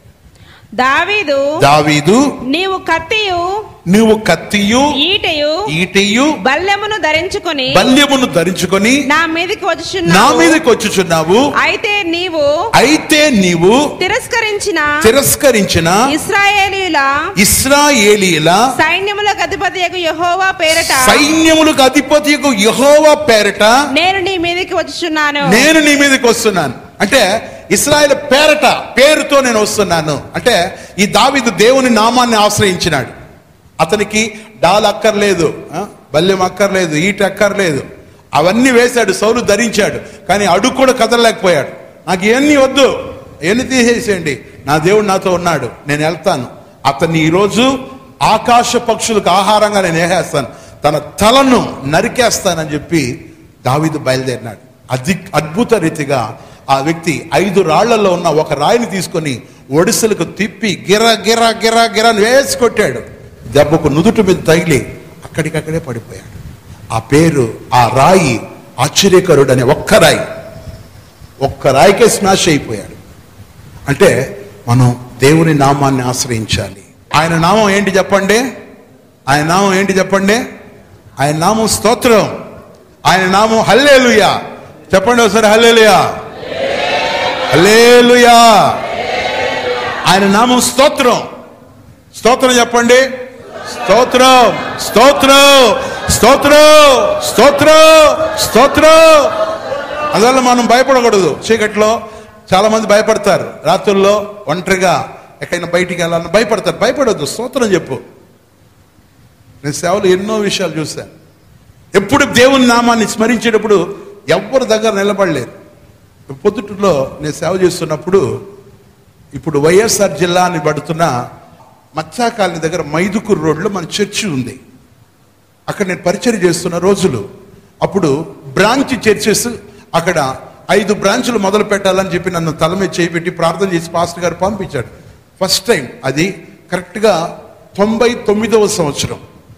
దావీదు దావీదు నీవు కత్తియు నువ్వు కత్తియు ఈటయు ఈటయు బల్లెమును ధరించుకొని బల్యమును ధరించుకొని నా మీదకి నా వచ్చుచున్నావు మీదకి వచ్చుచున్నావు అయితే నీవు అయితే నీవు తిరస్కరించిన తిరస్కరించిన ఇస్రాయేలీల ఇస్రాయేలీల సైన్యములకు అధిపతి యెహోవా పేరట సైన్యములకు అధిపతికు యెహోవా పేరట నేను నీ మీదకి వచ్చుచున్నాను నేను నీ మీదకి వస్తున్నాను అంటే ఇస్రాయేల్ పేరట పేరుతో నేను వస్తున్నాను అంటే ఈ దావీదు దేవుని నామాన్ని ఆశ్రయించినాడు అతనికి డాల్ అక్కర్లేదు ఆ, బల్యం అక్కర్లేదు ఈట అక్కర్లేదు అవన్నీ వేశాడు సౌలు ధరించాడు కానీ అడుగు కూడా కదలలేకపోయాడు నాకు ఇవన్నీ వద్దు ఎన్ని తీసేసేయండి నా దేవుడు నాతో ఉన్నాడు నేను వెళ్తాను అతన్ని ఈరోజు ఆకాశ పక్షులకు ఆహారంగా నేను వేసేస్తాను తన తలను నరికేస్తానని చెప్పి దావీదు బయలుదేరినాడు అది అద్భుత రీతిగా ఆ వ్యక్తి ఐదు రాళ్లలో ఉన్న ఒక రాయిని తీసుకొని ఒడిసెలకు తిప్పి గిర గిర గిర గిర అని వేసి కొట్టాడు దెబ్బకు నుదుటి మీద తగిలి అక్కడికక్కడే పడిపోయాడు ఆ పేరు ఆ రాయి ఆశ్చర్యకరుడు అనే ఒక్క రాయి ఒక్క రాయికే స్మాష్ అయిపోయాడు అంటే మనం దేవుని నామాన్ని ఆశ్రయించాలి ఆయన నామం ఏంటి చెప్పండి ఆయన నామం ఏంటి చెప్పండి ఆయన నామం స్తోత్రం ఆయన నామం హల్లేలుయా చెప్పండి ఒకసారి హల్లేలుయా హల్లేలుయా ఆయన నామం స్తోత్రం స్తోత్రం చెప్పండి స్తోత్రం స్తోత్రం స్తోత్రం స్తోత్రం స్తోత్రం అందువల్ల మనం భయపడకూడదు చీకట్లో చాలా మంది భయపడతారు రాత్రుల్లో ఒంటరిగా ఎక్కడైనా బయటికి వెళ్ళాలని భయపడతారు భయపడొద్దు స్తోత్రం చెప్పు నేను సేవలు ఎన్నో విషయాలు చూశాను ఎప్పుడు దేవుని నామాన్ని స్మరించేటప్పుడు ఎవ్వరి దగ్గర నిలబడలేరు పొద్దుటలో నేను సేవ చేస్తున్నప్పుడు ఇప్పుడు వైఎస్ఆర్ జిల్లా అని పడుతున్న మచ్చా కాలనీ దగ్గర మైదుకూరు రోడ్లో మన చర్చి ఉంది అక్కడ నేను పరిచయం చేస్తున్న రోజులు అప్పుడు బ్రాంచ్ చర్చెస్ అక్కడ ఐదు బ్రాంచులు మొదలు పెట్టాలని చెప్పి నన్ను తల మీద చేపెట్టి ప్రార్థన చేసి పాస్టర్ గారు పంపించాడు ఫస్ట్ టైం అది కరెక్ట్గా తొంభై తొమ్మిదవ సంవత్సరం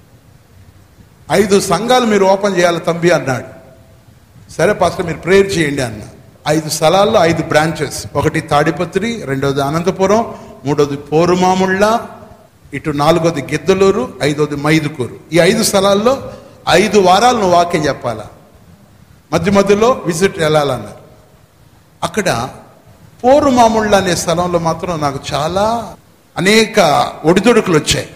ఐదు సంఘాలు మీరు ఓపెన్ చేయాలి తంబి అన్నాడు సరే పాస్టర్ మీరు ప్రేయర్ చేయండి అన్న ఐదు స్థలాల్లో ఐదు బ్రాంచెస్ ఒకటి తాడిపత్రి రెండోది అనంతపురం మూడోది పోరుమాముళ్ళ ఇటు నాలుగోది గిద్దలూరు ఐదోది మైదుకూరు ఈ ఐదు స్థలాల్లో ఐదు వారాలు నువ్వు వాక్యం చెప్పాలా మధ్య మధ్యలో విజిట్ వెళ్ళాలన్నారు అక్కడ పోరుమాముళ్ళ అనే స్థలంలో మాత్రం నాకు చాలా అనేక ఒడిదొడుకులు వచ్చాయి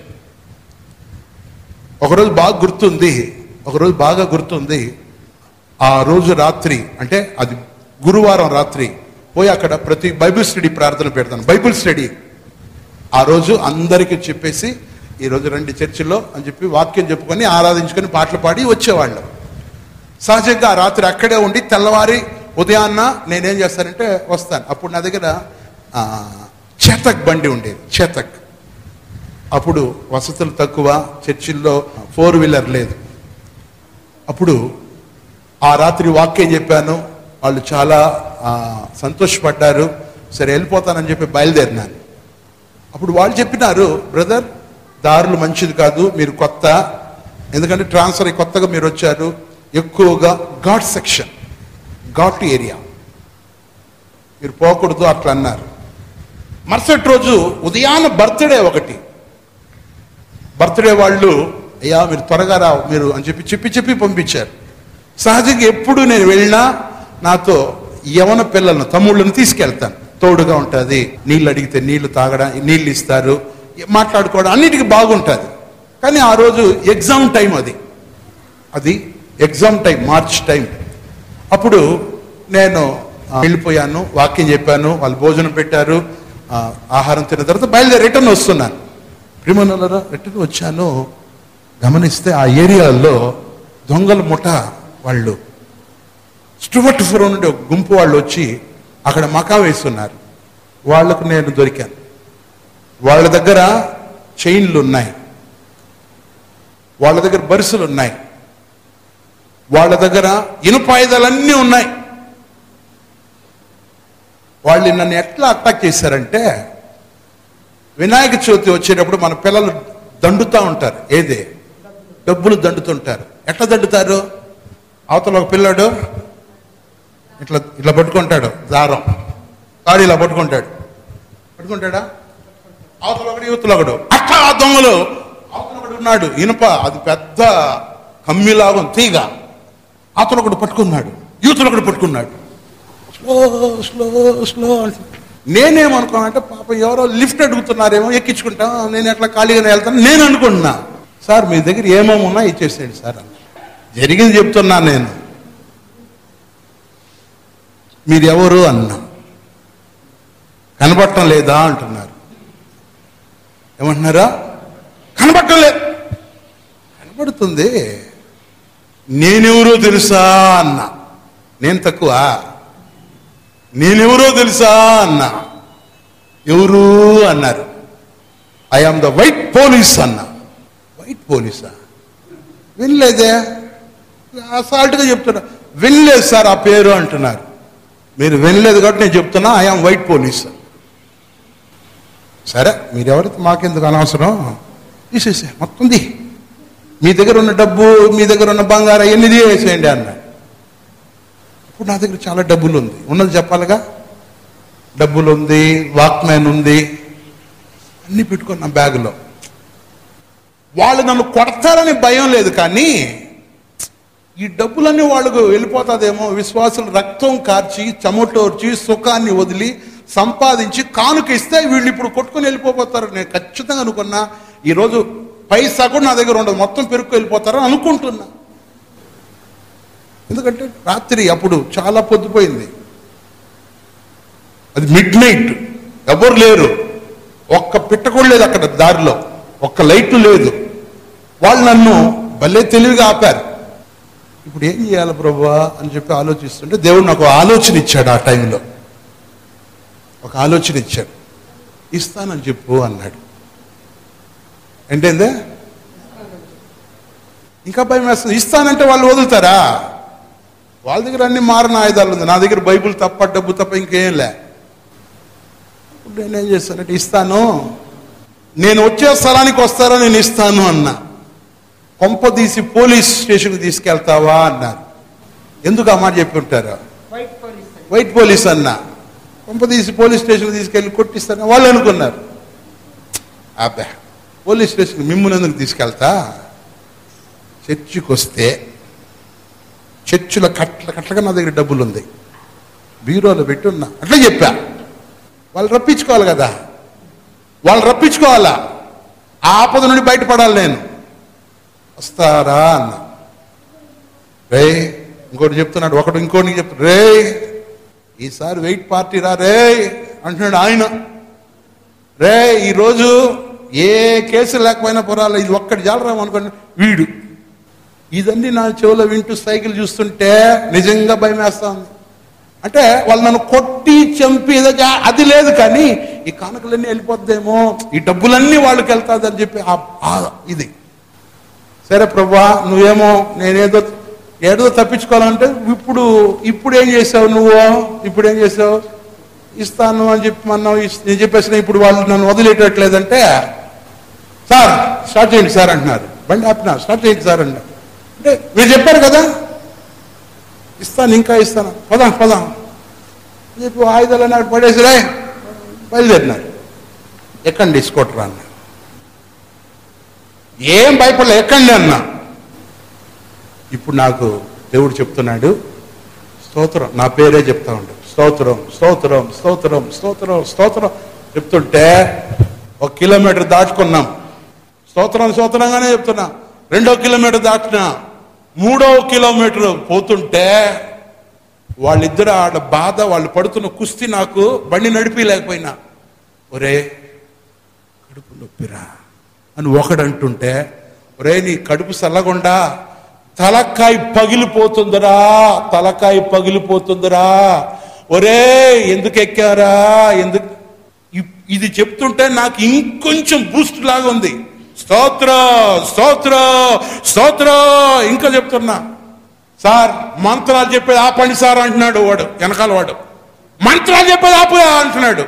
ఒకరోజు బాగా గుర్తుంది ఒకరోజు బాగా గుర్తుంది ఆ రోజు రాత్రి అంటే అది గురువారం రాత్రి పోయి అక్కడ ప్రతి బైబిల్ స్టడీ ప్రార్థన పెడతాను బైబిల్ స్టడీ ఆ రోజు అందరికీ చెప్పేసి ఈ రోజు రండి చర్చిలో అని చెప్పి వాక్యం చెప్పుకొని ఆరాధించుకొని పాటలు పాడి వచ్చేవాళ్ళం సహజంగా ఆ రాత్రి అక్కడే ఉండి తెల్లవారి ఉదయాన్న నేనేం చేస్తానంటే వస్తాను అప్పుడు నా దగ్గర ఆ, చేతక్ బండి ఉండేది చేతక్ అప్పుడు వసతులు తక్కువ చర్చిల్లో ఫోర్ వీలర్ లేదు అప్పుడు ఆ రాత్రి వాక్యం చెప్పాను వాళ్ళు చాలా ఆ, సంతోషపడ్డారు సరే వెళ్ళిపోతానని చెప్పి బయలుదేరినాను అప్పుడు వాళ్ళు చెప్పినారు బ్రదర్ దారులు మంచిది కాదు మీరు కొత్త ఎందుకంటే ట్రాన్స్ఫర్ అయ్యి కొత్తగా మీరు వచ్చారు ఎక్కువగా ఘాట్ సెక్షన్ ఘాట్ ఏరియా మీరు పోకూడదు అట్లా అన్నారు మరుసటి రోజు ఉదయాన బర్త్డే ఒకటి బర్త్డే వాళ్ళు అయ్యా మీరు త్వరగా రావు మీరు అని చెప్పి చెప్పి చెప్పి పంపించారు సహజంగా ఎప్పుడు నేను వెళ్ళినా నాతో యవన పిల్లలను తమ్ముళ్ళని తీసుకెళ్తాను తోడుగా ఉంటుంది నీళ్ళు అడిగితే నీళ్లు తాగడం నీళ్ళు ఇస్తారు మాట్లాడుకోవడం అన్నిటికీ బాగుంటుంది కానీ ఆ రోజు ఎగ్జామ్ టైం అది అది ఎగ్జామ్ టైం మార్చ్ టైం అప్పుడు నేను ఆ, వెళ్ళిపోయాను వాక్యం చెప్పాను వాళ్ళు భోజనం పెట్టారు ఆ, ఆహారం తిన్న తర్వాత బయలుదేరి రిటర్న్ వస్తున్నాను ప్రిమనులరా రిటర్న్ వచ్చాను గమనిస్తే ఆ ఏరియాలో దొంగల ముఠ వాళ్ళు స్టువర్ట్ ఫోరం నుండి ఒక గుంపు వాళ్ళు వచ్చి అక్కడ మకా వేస్తున్నారు వాళ్లకు నేను దొరికాను వాళ్ళ దగ్గర చైన్లు ఉన్నాయి వాళ్ళ దగ్గర బరుసులు ఉన్నాయి వాళ్ళ దగ్గర ఇనుపాయుధాలన్నీ ఉన్నాయి వాళ్ళు నన్ను ఎట్లా అటాక్ చేశారంటే వినాయక చవితి వచ్చేటప్పుడు మన పిల్లలు దండుతూ ఉంటారు ఏదే డబ్బులు దండుతుంటారు ఎట్లా దండుతారు అవతల ఒక పిల్లాడు ఇట్లా ఇట్లా పట్టుకుంటాడు దారం తాడు ఇలా పట్టుకుంటాడు పట్టుకుంటాడా అవతల ఒకడు యువతలు ఒకడు అట్లా ఆ దొంగలు అవతల ఒకడు ఉన్నాడు ఇనుప అది పెద్ద కమ్మిలాగా ఉంది, తీగ అతను ఒకడు పట్టుకున్నాడు యూతులు ఒకడు పట్టుకున్నాడు స్లో స్లో స్లో అంటే నేనేమనుకున్నానంటే పాపం ఎవరో లిఫ్ట్ అడుగుతున్నారేమో ఎక్కించుకుంటా నేను ఎట్లా ఖాళీగానే వెళ్తాను నేను అనుకుంటున్నా సార్ మీ దగ్గర ఏమేమి ఉన్నా ఇచ్చేసేయండి సార్ అన్న జరిగింది చెప్తున్నా నేను మీరు ఎవరు అన్నా కనబడటం లేదా అంటున్నారు ఏమంటున్నారా కనబడటం లేదు కనబడుతుంది నేనెవరో తెలుసా అన్నా నేను తక్కువ నేనెవరో తెలుసా అన్నా ఎవరు అన్నారు I am the white police అన్నా వైట్ పోలీసా వినలేదే అసాల్ట్గా చెప్తున్నా వినలేదు సార్ ఆ పేరు అంటున్నారు మీరు వినలేదు కాబట్టి నేను చెప్తున్నా ఐ ఆమ్ వైట్ పోలీస్ సరే మీరెవరైతే మాకెందుకు అనవసరం తీసేసే మొత్తం ది మీ దగ్గర ఉన్న డబ్బు మీ దగ్గర ఉన్న బంగారం ఎన్ని తీసేయండి అన్నాడు ఇప్పుడు నా దగ్గర చాలా డబ్బులు ఉంది ఉన్నది చెప్పాలిగా డబ్బులు ఉంది వాక్మ్యాన్ ఉంది అన్ని పెట్టుకున్న నా బ్యాగులో వాళ్ళు నన్ను కొడతారని భయం లేదు కానీ ఈ డబ్బులన్నీ వాళ్ళకు వెళ్ళిపోతాదేమో విశ్వాసులు రక్తం కార్చి చెమటోర్చి సుఖాన్ని వదిలి సంపాదించి కానుక ఇస్తే వీళ్ళు ఇప్పుడు కొట్టుకుని వెళ్ళిపోతారు నేను ఖచ్చితంగా అనుకున్నా ఈరోజు పైసా కూడా నా దగ్గర ఉండదు మొత్తం పెరుక్కు వెళ్ళిపోతారని అనుకుంటున్నా ఎందుకంటే రాత్రి అప్పుడు చాలా పొద్దుపోయింది అది మిడ్ నైట్ ఎవరు లేరు ఒక్క పిట్ట కూడా లేదు అక్కడ దారిలో ఒక్క లైట్ లేదు వాళ్ళు నన్ను భలే తెలివిగా ఆపారు ఇప్పుడు ఏం చేయాలి ప్రభా అని చెప్పి ఆలోచిస్తుంటే దేవుడు నాకు ఒక ఆలోచన ఇచ్చాడు ఆ టైంలో ఒక ఆలోచన ఇచ్చాడు ఇస్తానని చెప్పు అన్నాడు ఏంటందే ఇంకా భయం వేస్తుంది ఇస్తానంటే వాళ్ళు వదులుతారా వాళ్ళ దగ్గర అన్ని మారిన ఆయుధాలు ఉంది నా దగ్గర బైబుల్ తప్ప డబ్బు తప్ప ఇంకేం లే ఇప్పుడు నేనేం చేస్తానంటే ఇస్తాను నేను వచ్చే స్థలానికి వస్తారా నేను ఇస్తాను అన్నా కొంప తీసి పోలీస్ స్టేషన్కి తీసుకెళ్తావా అన్నారు ఎందుకు ఆ మాట చెప్పి ఉంటారు వైట్ పోలీస్ అన్నా కొంప తీసి పోలీస్ స్టేషన్కి తీసుకెళ్ళి కొట్టిస్తాను వాళ్ళు అనుకున్నారు అబ్బా పోలీస్ స్టేషన్ మిమ్మల్ని ఎందుకు తీసుకెళ్తా చర్చికి వస్తే చర్చిలో కట్ల కట్లగా నా దగ్గర డబ్బులు ఉంది బీరోలో పెట్టి ఉన్నా అట్లా చెప్పా వాళ్ళు రప్పించుకోవాలి కదా వాళ్ళు రప్పించుకోవాలా ఆ ఆపద నుండి బయటపడాలి నేను వస్తారా అన్న రే ఇంకోటి చెప్తున్నాడు ఒకడు ఇంకోటి చెప్తాడు రే ఈసారి వెయిట్ పార్టీ రా రే అంటున్నాడు ఆయన రే ఈరోజు ఏ కేసు లేకపోయినా పొరాలి ఇది ఒక్కటి జాలరాము అనుకోండి వీడు ఇదన్నీ నా చెవులో వింటూ సైకిల్ చూస్తుంటే నిజంగా భయం వేస్తుంది అంటే వాళ్ళు నన్ను కొట్టి చంపి ఏదో చే- అది లేదు కానీ ఈ కానుకలన్నీ వెళ్ళిపోద్దేమో ఈ డబ్బులన్నీ వాళ్ళకి వెళ్తాదని చెప్పి ఆ- ఆ ఇది సరే ప్రభా నువ్వేమో నేనేదో ఏదో తప్పించుకోవాలంటే ఇప్పుడు ఇప్పుడు ఏం చేసావు నువ్వు ఇప్పుడు ఏం చేసావు ఇస్తాను అని చెప్పి అన్నావు ఇస్- నేను చెప్పేసిన ఇప్పుడు వాళ్ళు నన్ను వదిలేటట్లేదంటే సార్ స్టార్ట్ చేయండి సార్ అంటున్నారు బండి ఆపిన స్టార్ట్ చేయండి సార్ అంటారు అంటే మీరు చెప్పారు కదా ఇస్తాను ఇంకా ఇస్తాను పదాం పదాం అని చెప్పి ఆయుధాలు అన్నాడు పడేసిరే బయలుదేరినారు ఎక్కండి స్కూటర్ అన్నారు ఏం భయపడలే ఎక్కండి అన్నా ఇప్పుడు నాకు దేవుడు చెప్తున్నాడు స్తోత్రం నా పేరే చెప్తా ఉండు స్తోత్రం స్తోత్రం స్తోత్రం స్తోత్రం స్తోత్రం చెప్తుంటే ఒక కిలోమీటర్ దాటుకున్నాం స్తోత్రం స్తోత్రంగానే చెప్తున్నా రెండో కిలోమీటర్ దాటినా మూడో కిలోమీటర్ పోతుంటే వాళ్ళిద్దరు వాళ్ళ బాధ వాళ్ళు పడుతున్న కుస్తీ నాకు బండి నడిపిలేకపోయినా ఒరే కడుపు నొప్పిరా అని ఒకడు అంటుంటే ఒరే నీ కడుపు సల్లగుండా తలకాయ పగిలిపోతుందిరా తలకాయ పగిలిపోతుందిరా ఒరే ఎందుకు ఎక్కారా ఎందుకు ఇ- ఇది చెప్తుంటే నాకు ఇంకొంచెం బూస్ట్ లాగా ఉంది స్తోత్ర స్తోత్ర స్తోత్ర ఇంకా చెప్తున్నా సార్ మంత్రాలు చెప్పేది ఆపండి సార్ అంటున్నాడు వాడు వెనకాల వాడు మంత్రాలు చెప్పేది ఆపు అంటున్నాడు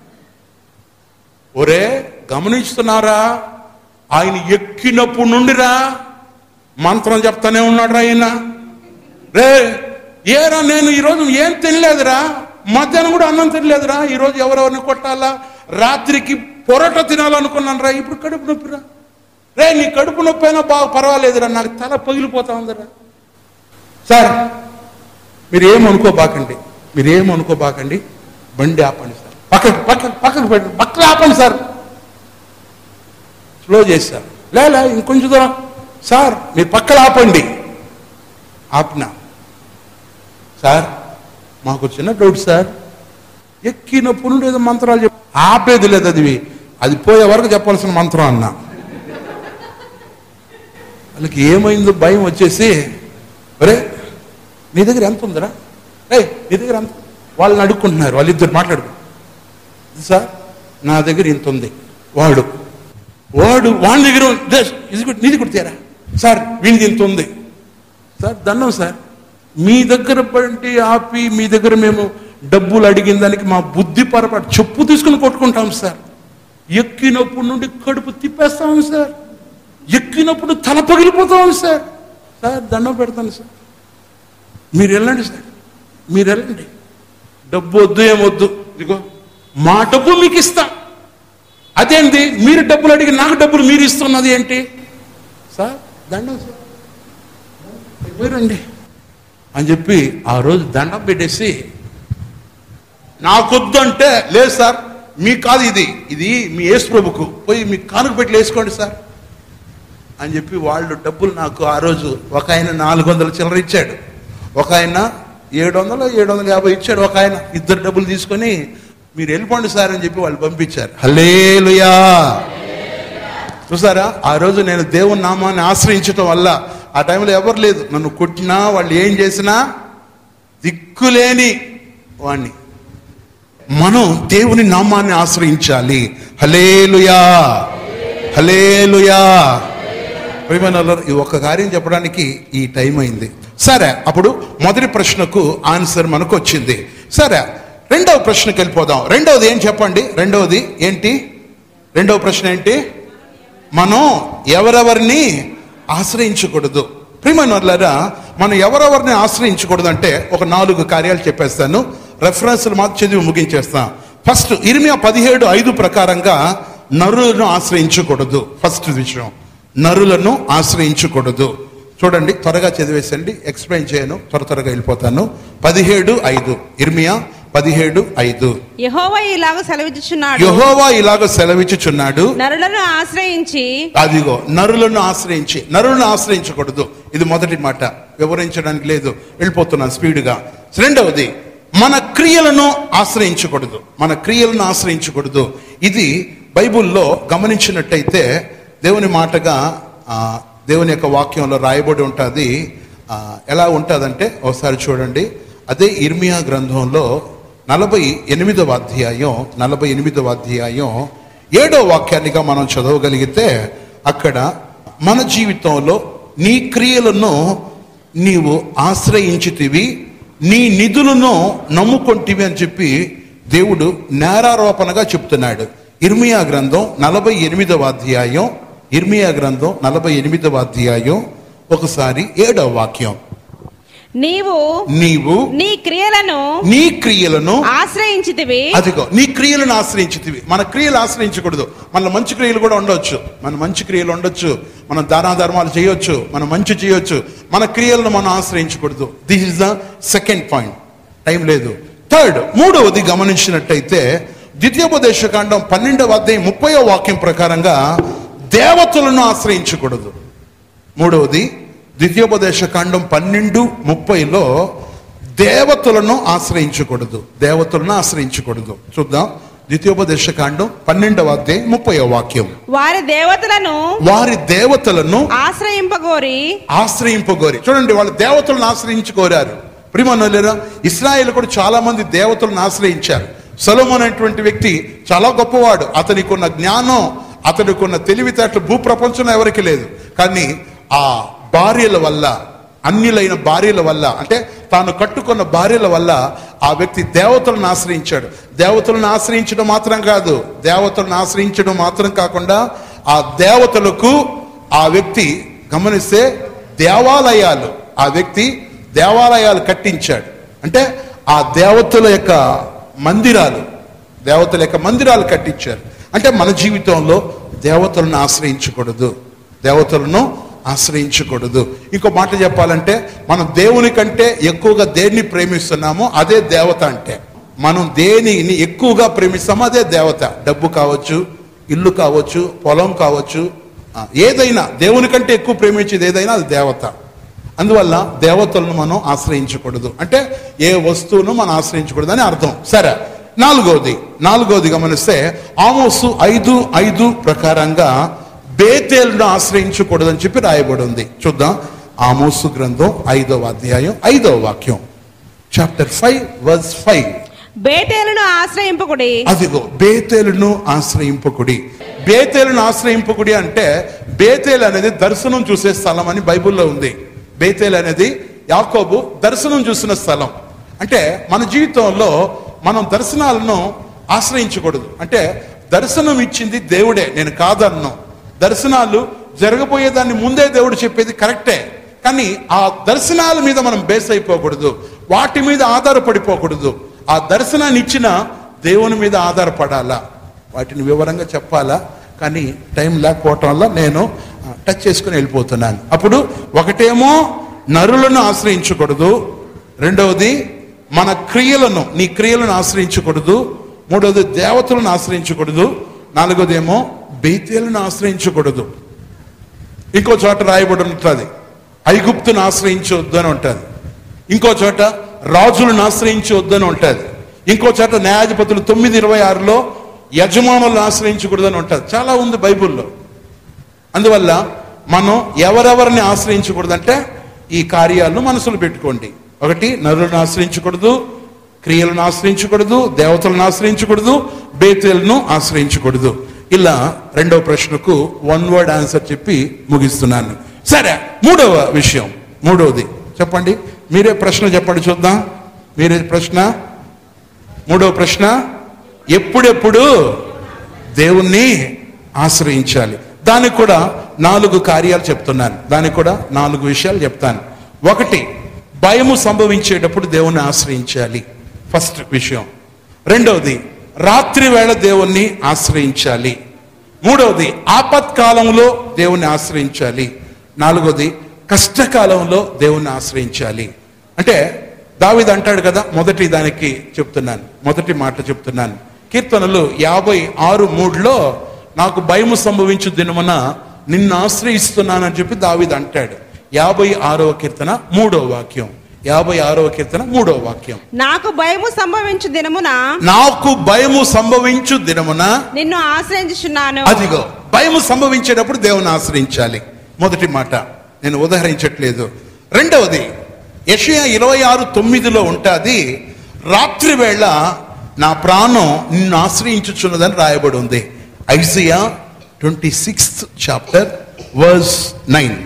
ఒరే గమనిస్తున్నారా ఆయన ఎక్కినప్పుడు నుండిరా మంత్రం చెప్తానే ఉన్నాడు ఆయన రే ఏరా నేను ఈరోజు ఏం తినలేదురా మధ్యాహ్నం కూడా అన్నం తినలేదురా ఈరోజు ఎవరెవరిని కొట్టాలా రాత్రికి పొరట తినాలనుకున్నాను రా ఇప్పుడు కడుపు నొప్పిరా రే నీ కడుపు నొప్పి అయినా బాగా పర్వాలేదురా నాకు తల పగిలిపోతా ఉందిరా సార్ మీరు ఏం అనుకోబాకండి మీరు ఏం అనుకోబాకండి బండి ఆపండి సార్ పక్కకు పక్కకు పక్కకు పెట్టండి పక్కన ఆపండి సార్ స్లో చేశారు లేలే ఇంకొంచెం దూరం సార్ మీరు పక్కన ఆపండి ఆపినా సార్ మాకు చిన్న డౌట్ సార్ ఎక్కినప్పుడు నుండి ఏదో మంత్రాలు చెప్ప ఆపేది లేదు అది అది పోయే వరకు చెప్పాల్సిన మంత్రం అన్నా వాళ్ళకి ఏమైందో భయం వచ్చేసి ఒరే నీ దగ్గర ఎంత ఉందిరా రే నీ దగ్గర ఎంత వాళ్ళని అడుక్కుంటున్నారు వాళ్ళిద్దరు మాట్లాడుకుంటారు సార్ నా దగ్గర ఇంత ఉంది వాడు వాడు వాడి దగ్గర ఉంది. "దే, ఇది కూడా నీది కూడా తీరా సార్ వీనిది ఇంత ఉంది సార్ దండం సార్ మీ దగ్గర బండి ఆపి మీ దగ్గర మేము డబ్బులు అడిగిన దానికి మా బుద్ధి పొరపాటు చెప్పు తీసుకుని కొట్టుకుంటాం సార్ ఎక్కినప్పుడు నుండి కడుపు తిప్పేస్తాం సార్ ఎక్కినప్పుడు తల పగిలిపోతాం సార్ సార్ దండం పెడతాను సార్ మీరు వెళ్ళండి సార్ మీరు వెళ్ళండి డబ్బు వద్దు ఏమొద్దు ఇదిగో మా డబ్బు మీకు ఇస్తా అదేంటి మీరు డబ్బులు అడిగి నాకు డబ్బులు మీరు ఇస్తున్నది ఏంటి సార్ దండం సార్ పోయిరండి అని చెప్పి ఆ రోజు దండం పెట్టేసి నాకొద్దు అంటే లేదు సార్ మీ కాదు ఇది ఇది మీ యేసు ప్రభుకు పోయి మీ కానుక పెట్టి వేసుకోండి సార్ అని చెప్పి వాళ్ళు డబ్బులు నాకు ఆ రోజు ఒక ఆయన నాలుగు వందల చిల్లర ఇచ్చాడు ఒక ఆయన ఏడు వందలు ఏడు వందల యాభై ఇచ్చాడు ఒక ఆయన ఇద్దరు డబ్బులు తీసుకొని మీరు వెళ్ళిపోండి సార్ అని చెప్పి వాళ్ళు పంపించారు హల్లేలుయా చూసారా ఆ రోజు నేను దేవుని నామాన్ని ఆశ్రయించటం వల్ల ఆ టైంలో ఎవరు లేదు నన్ను కొట్టినా వాళ్ళు ఏం చేసినా దిక్కులేని వాణ్ణి మనం దేవుని నామాన్ని ఆశ్రయించాలి హలేలుయా హలేలుయా ప్రియమైన వాళ్ళారా, ఈ ఒక్క కార్యం చెప్పడానికి ఈ టైం అయింది సరే అప్పుడు మొదటి ప్రశ్నకు ఆన్సర్ మనకు వచ్చింది సరే రెండవ ప్రశ్నకి వెళ్ళిపోదాం రెండవది ఏం చెప్పండి రెండవది ఏంటి రెండవ ప్రశ్న ఏంటి మనం ఎవరెవరిని ఆశ్రయించకూడదు ప్రియమైన వాళ్ళారా మనం ఎవరెవరిని ఆశ్రయించకూడదు అంటే ఒక నాలుగు కార్యాలు చెప్పేస్తాను రెఫరెన్స్లు మాత్రం చదివి ముగించేస్తాం ఫస్ట్ ఇరిమియా పదిహేడు ఐదు ప్రకారంగా నరులను ఆశ్రయించకూడదు ఫస్ట్ విషయం నరులను ఆశ్రయించకూడదు చూడండి త్వరగా చదివేసండి ఎక్స్ప్లెయిన్ చేయను త్వర త్వరగా వెళ్ళిపోతాను పదిహేడు ఐదు ఇర్మియా పదిహేడు ఐదు యెహోవా ఇలాగ సెలవిచ్చుచున్నాడు యహోవా ఇలాగ సెలవిచ్చుచున్నాడు నరులను ఆశ్రయించి అదిగో నరులను ఆశ్రయించి నరులను ఆశ్రయించకూడదు ఇది మొదటి మాట వివరించడానికి లేదు వెళ్ళిపోతున్నాను స్పీడ్గా రెండవది మన క్రియలను ఆశ్రయించకూడదు మన క్రియలను ఆశ్రయించకూడదు ఇది బైబిల్లో గమనించినట్టయితే దేవుని మాటగా ఆ, దేవుని యొక్క వాక్యంలో రాయబడి ఉంటుంది ఆ, ఎలా ఉంటుందంటే ఒకసారి చూడండి అదే ఇర్మియా గ్రంథంలో నలభై ఎనిమిదవ అధ్యాయం నలభై ఎనిమిదవ అధ్యాయం ఏడో వాక్యాన్నిగా మనం చదవగలిగితే అక్కడ మన జీవితంలో నీ క్రియలను నీవు ఆశ్రయించితివి నీ నిధులను నమ్ముకొంటివి అని చెప్పి దేవుడు నేరారోపణగా చెప్తున్నాడు ఇర్మియా గ్రంథం నలభై ఎనిమిదవ అధ్యాయం ఇర్మియా గ్రంథం నలభై ఎనిమిదవ అధ్యాయం ఒకసారి ఏడవ వాక్యం నీవు నీవు నీ క్రియలను నీ క్రియలను ఆశ్రయించితివి అదిగో నీ క్రియలను ఆశ్రయించితివి మన క్రియలు ఆశ్రయించకూడదు మన మంచి క్రియలు కూడా ఉండొచ్చు మన మంచి క్రియలు ఉండొచ్చు మనం దానా ధర్మాలు చేయొచ్చు మనం మంచి చేయొచ్చు మన క్రియలను మనం ఆశ్రయించకూడదు this is the second point time లేదు థర్డ్ మూడవది గమనించినట్టయితే ద్వితీయోపదేశకాండం పన్నెండవ అధ్యాయం ముప్పయో వాక్యం ప్రకారంగా దేవతలను ఆశ్రయించకూడదు మూడవది ద్వితీయోపదేశ కాండం పన్నెండు ముప్పైలో దేవతలను ఆశ్రయించకూడదు దేవతలను ఆశ్రయించకూడదు చూద్దాం ద్వితీయోపదేశ కాండం పన్నెండవ అధ్యాయం ముప్పై వాక్యం వారి దేవతలను వారి దేవతలను ఆశ్రయింపగోరి ఆశ్రయింపగోరి చూడండి వాళ్ళు దేవతలను ఆశ్రయించుకోరారు ప్రిమనులేరా ఇస్రాయేల్ కూడా చాలా మంది దేవతలను ఆశ్రయించారు సొలొమోన్ అనేటువంటి వ్యక్తి చాలా గొప్పవాడు అతనికి ఉన్న జ్ఞానం అతనికి ఉన్న తెలివితేటలు భూప్రపంచంలో ఎవరికి లేదు కానీ ఆ భార్యల వల్ల అన్యులైన భార్యల వల్ల అంటే తాను కట్టుకున్న భార్యల వల్ల ఆ వ్యక్తి దేవతలను ఆశ్రయించాడు దేవతలను ఆశ్రయించడం మాత్రం కాదు దేవతలను ఆశ్రయించడం మాత్రం కాకుండా ఆ దేవతలకు ఆ వ్యక్తి గమనిస్తే దేవాలయాలు ఆ వ్యక్తి దేవాలయాలు కట్టించాడు అంటే ఆ దేవతల యొక్క మందిరాలు దేవతల యొక్క మందిరాలు కట్టించారు అంటే మన జీవితంలో దేవతలను ఆశ్రయించకూడదు దేవతలను ఆశ్రయించకూడదు ఇంకో మాట చెప్పాలంటే మనం దేవుని కంటే ఎక్కువగా దేన్ని ప్రేమిస్తున్నామో అదే దేవత అంటే మనం దేనిని ఎక్కువగా ప్రేమిస్తామో అదే దేవత డబ్బు కావచ్చు ఇల్లు కావచ్చు పొలం కావచ్చు ఆ, ఏదైనా దేవుని కంటే ఎక్కువ ప్రేమించేది ఏదైనా అది దేవత అందువల్ల దేవతలను మనం ఆశ్రయించకూడదు అంటే ఏ వస్తువును మనం ఆశ్రయించకూడదు అని అర్థం సరే నాలుగోది నాలుగోది గమనిస్తే ఆమోసు ఐదు ఐదు ప్రకారంగా బేతేలను ఆశ్రయించకూడదు అని చెప్పి రాయబడి ఉంది చూద్దాం ఆమోసు గ్రంథం ఐదవ అధ్యాయం ఐదవ వాక్యం చాప్టర్ ఫైవ్ వర్స్ ఫైవ్ బేతేలను ఆశ్రయింపకుడి అదిగో బేతేలును ఆశ్రయింపకుడి బేతేలును ఆశ్రయింపకుడి అంటే బేతేలు అనేది దర్శనం చూసే స్థలం అని బైబిల్లో ఉంది బేతేలు అనేది యాకోబు దర్శనం చూసిన స్థలం అంటే మన జీవితంలో మనం దర్శనాలను ఆశ్రయించకూడదు అంటే దర్శనం ఇచ్చింది దేవుడే నేను కాదన్ను దర్శనాలు జరగబోయేదాన్ని ముందే దేవుడు చెప్పేది కరెక్టే కానీ ఆ దర్శనాల మీద మనం బేస్ అయిపోకూడదు వాటి మీద ఆధారపడిపోకూడదు ఆ దర్శనాన్ని ఇచ్చిన దేవుని మీద ఆధారపడాలా వాటిని వివరంగా చెప్పాలా కానీ టైం లేకపోవటం వల్ల నేను ఆ, టచ్ చేసుకుని వెళ్ళిపోతున్నాను అప్పుడు ఒకటేమో నరులను ఆశ్రయించకూడదు రెండవది మన క్రియలను నీ క్రియలను ఆశ్రయించకూడదు మూడవది దేవతలను ఆశ్రయించకూడదు నాలుగోదేమో బేతేలను ఆశ్రయించకూడదు ఇంకో చోట రాయబడి ఉంటుంది ఐగుప్తును ఆశ్రయించవద్దు అని ఉంటుంది ఇంకో చోట రాజులను ఆశ్రయించవద్దు అని ఉంటుంది ఇంకో చోట న్యాయాధిపతులు తొమ్మిది ఇరవై ఆరులో యజమానులను ఆశ్రయించకూడదు అని ఉంటుంది చాలా ఉంది బైబిల్లో అందువల్ల మనం ఎవరెవరిని ఆశ్రయించకూడదంటే ఈ కార్యాలను మనసులో పెట్టుకోండి ఒకటి నరులను ఆశ్రయించకూడదు క్రియలను ఆశ్రయించకూడదు దేవతలను ఆశ్రయించకూడదు బేతేలను ఆశ్రయించకూడదు ఇలా రెండవ ప్రశ్నకు వన్ వర్డ్ ఆన్సర్ చెప్పి ముగిస్తున్నాను సరే మూడవ విషయం మూడవది చెప్పండి మీరే ప్రశ్న చెప్పండి చూద్దాం మీరే ప్రశ్న మూడవ ప్రశ్న ఎప్పుడెప్పుడు దేవుణ్ణి ఆశ్రయించాలి దానికి కూడా నాలుగు కార్యాలు చెప్తున్నాను దానికి కూడా నాలుగు విషయాలు చెప్తాను ఒకటి భయము సంభవించేటప్పుడు దేవుణ్ణి ఆశ్రయించాలి ఫస్ట్ విషయం రెండవది రాత్రి వేళ దేవుణ్ణి ఆశ్రయించాలి మూడవది ఆపత్కాలంలో దేవుణ్ణి ఆశ్రయించాలి నాలుగవది కష్టకాలంలో దేవుణ్ణి ఆశ్రయించాలి అంటే దావిది అంటాడు కదా మొదటి దానికి చెప్తున్నాను మొదటి మాట చెప్తున్నాను కీర్తనలు యాభై ఆరు మూడులో నాకు భయము సంభవించు దినమున నిన్ను ఆశ్రయిస్తున్నానని చెప్పి దావిది అంటాడు యాభై ఆరవ కీర్తన మూడో వాక్యం యాభై ఆరవ కీర్తన మూడో వాక్యం నాకు భయము సంభవించు దినమున నాకు భయము సంభవించు దినమున నిన్ను ఆశ్రయించుచున్నాను అదిగో భయము సంభవించేటప్పుడు దేవుని ఆశ్రయించాలి మొదటి మాట నేను ఉదహరించట్లేదు రెండవది యషయా ఇరవై ఆరు తొమ్మిదిలో ఉంటుంది రాత్రి వేళ నా ప్రాణం నిన్ను ఆశ్రయించుచున్నదని రాయబడి ఉంది Isaiah twenty sixth chapter verse nine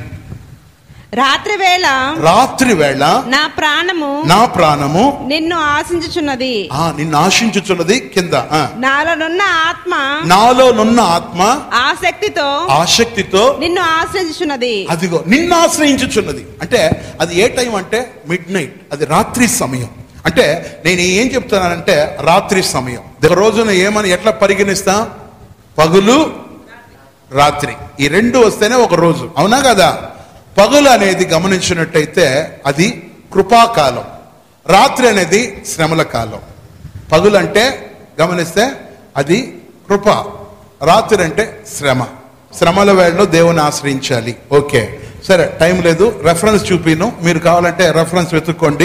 రాత్రి వేళ రాత్రి వేళ నా ప్రాణము నా ప్రాణము నిన్ను ఆశించుచున్నది ఆ నిన్ను ఆశించుచున్నది కింద ఆ, నాలోనున్న ఆత్మ నాలోనున్న ఆత్మ ఆసక్తితో ఆసక్తితో నిన్ను ఆశ్రయించుచున్నది అదిగో నిన్ను ఆశ్రయించుచున్నది అంటే అది ఏ టైం అంటే మిడ్ నైట్ అది రాత్రి సమయం అంటే నేను ఏం చెప్తున్నానంటే రాత్రి సమయం ఒక రోజున ఏమని ఎట్లా పరిగణిస్తా పగులు రాత్రి ఈ రెండు వస్తేనే ఒక రోజు అవునా కదా పగులు అనేది గమనించినట్టయితే అది కృపాకాలం రాత్రి అనేది శ్రమల కాలం పగులు అంటే గమనిస్తే అది కృప రాత్రి అంటే శ్రమ శ్రమల వేళలో దేవుని ఆశ్రయించాలి ఓకే సరే టైం లేదు రెఫరెన్స్ చూపిను మీరు కావాలంటే రెఫరెన్స్ వెతుక్కోండి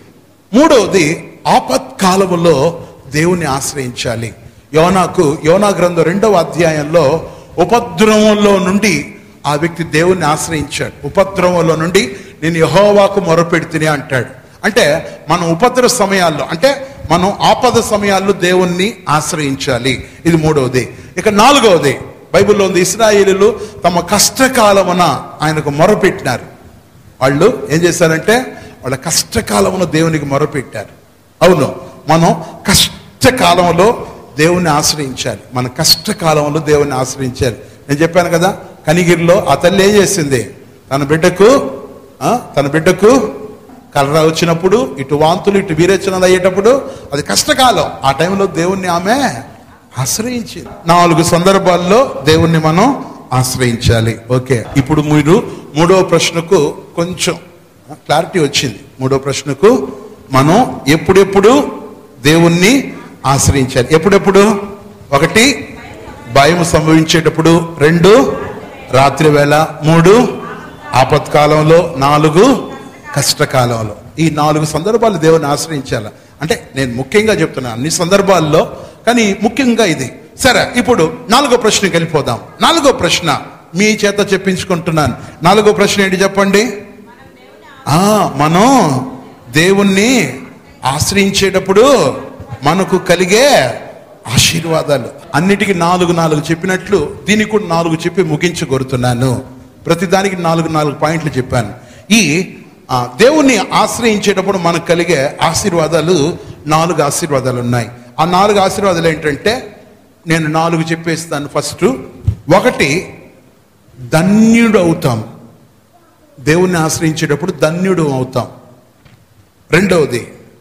మూడవది ఆపత్కాలములో దేవుని ఆశ్రయించాలి యోనాకు యోనా గ్రంథం రెండవ అధ్యాయంలో ఉపద్రవంలో నుండి ఆ వ్యక్తి దేవుణ్ణి ఆశ్రయించాడు ఉపద్రవంలో నుండి నేను యహోవాకు మొరపెడితిని అంటాడు అంటే మనం ఉపద్రవ సమయాల్లో అంటే మనం ఆపద సమయాల్లో దేవుణ్ణి ఆశ్రయించాలి ఇది మూడవది ఇక నాలుగవది బైబిల్లో ఉంది ఇస్రాయేలీలు తమ కష్టకాలమున ఆయనకు మొరపెట్టినారు వాళ్ళు ఏం చేశారంటే వాళ్ళ కష్టకాలమును దేవునికి మొరపెట్టారు అవును మనం కష్టకాలంలో దేవుని ఆశ్రయించాలి మన కష్టకాలంలో దేవుని ఆశ్రయించాలి నేను చెప్పాను కదా కనిగిరిలో ఆ తల్లి ఏం చేసింది తన బిడ్డకు ఆ, తన బిడ్డకు కలరా వచ్చినప్పుడు ఇటు వాంతులు ఇటు వీరేచనలు అయ్యేటప్పుడు అది కష్టకాలం ఆ టైంలో దేవుణ్ణి ఆమె ఆశ్రయించింది నాలుగు సందర్భాల్లో దేవుణ్ణి మనం ఆశ్రయించాలి ఓకే ఇప్పుడు మీరు మూడవ ప్రశ్నకు కొంచెం క్లారిటీ వచ్చింది మూడో ప్రశ్నకు మనం ఎప్పుడెప్పుడు దేవుణ్ణి ఆశ్రయించాలి ఎప్పుడెప్పుడు ఒకటి భయం సంభవించేటప్పుడు రెండు రాత్రి వేళ మూడు ఆపత్కాలంలో నాలుగు కష్టకాలంలో ఈ నాలుగు సందర్భాలు దేవుని ఆశ్రయించాలి అంటే నేను ముఖ్యంగా చెప్తున్నాను అన్ని సందర్భాల్లో కానీ ముఖ్యంగా ఇది సరే ఇప్పుడు నాలుగో ప్రశ్నకి వెళ్ళిపోదాం నాలుగో ప్రశ్న మీ చేత చెప్పించుకుంటున్నాను నాలుగో ప్రశ్న ఏంటి చెప్పండి ఆ మనం దేవుణ్ణి ఆశ్రయించేటప్పుడు మనకు కలిగే ఆశీర్వాదాలు అన్నిటికీ నాలుగు నాలుగు చెప్పినట్లు దీనికి కూడా నాలుగు చెప్పి ముగించగొరుతున్నాను ప్రతిదానికి నాలుగు నాలుగు పాయింట్లు చెప్పాను ఈ ఆ, దేవుణ్ణి ఆశ్రయించేటప్పుడు మనకు కలిగే ఆశీర్వాదాలు నాలుగు ఆశీర్వాదాలు ఉన్నాయి ఆ నాలుగు ఆశీర్వాదాలు ఏంటంటే నేను నాలుగు చెప్పేస్తాను ఫస్ట్ ఒకటి ధన్యుడు అవుతాం దేవుణ్ణి ఆశ్రయించేటప్పుడు ధన్యుడు అవుతాం రెండవది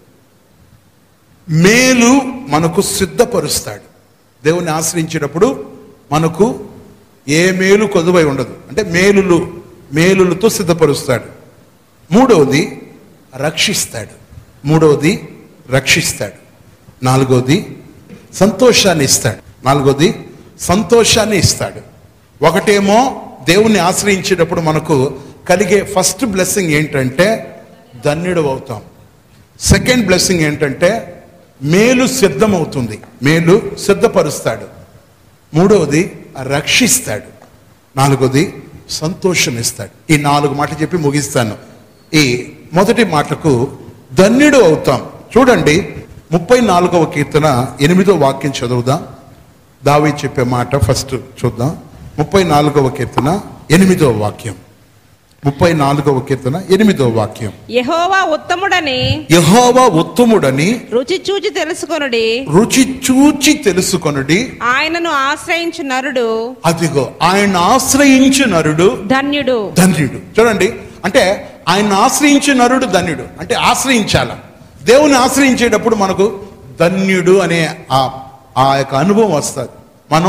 మేలు మనకు సిద్ధపరుస్తాడు దేవుణ్ణి ఆశ్రయించేటప్పుడు మనకు ఏ మేలు కొదువై ఉండదు అంటే మేలులు మేలులతో సిద్ధపరుస్తాడు మూడవది రక్షిస్తాడు మూడవది రక్షిస్తాడు నాలుగవది సంతోషాన్ని ఇస్తాడు నాలుగవది సంతోషాన్ని ఇస్తాడు ఒకటేమో దేవుణ్ణి ఆశ్రయించేటప్పుడు మనకు కలిగే ఫస్ట్ బ్లెస్సింగ్ ఏంటంటే ధన్యుడు అవుతాం సెకండ్ బ్లెస్సింగ్ ఏంటంటే మేలు సిద్ధమవుతుంది మేలు సిద్ధపరుస్తాడు మూడవది రక్షిస్తాడు నాలుగోది సంతోషం ఇస్తాడు ఈ నాలుగు మాటలు చెప్పి ముగిస్తాను ఈ మొదటి మాటకు ధన్యుడు అవుతాం చూడండి ముప్పై నాలుగవ కీర్తన ఎనిమిదో వాక్యం చదువుదాం దావి చెప్పే మాట ఫస్ట్ చూద్దాం ముప్పై నాలుగవ కీర్తన ఎనిమిదో వాక్యం ముప్పై నాలుగవ కీర్తన ఎనిమిదో వాక్యం యెహోవా ఉత్తముడని యహోవా ఉత్తముడని రుచి చూచి తెలుసుకొనుడి రుచి చూచి తెలుసుకొనుడి ఆయనను ఆశ్రయించు నరుడు అదిగో ఆయన ఆశ్రయించు నరుడు ధన్యుడు ధన్యుడు చూడండి అంటే ఆయన ఆశ్రయించు నరుడు ధన్యుడు అంటే ఆశ్రయించాల దేవుని ఆశ్రయించేటప్పుడు మనకు ధన్యుడు అనే ఆ ఆ యొక్క అనుభవం వస్తుంది మనం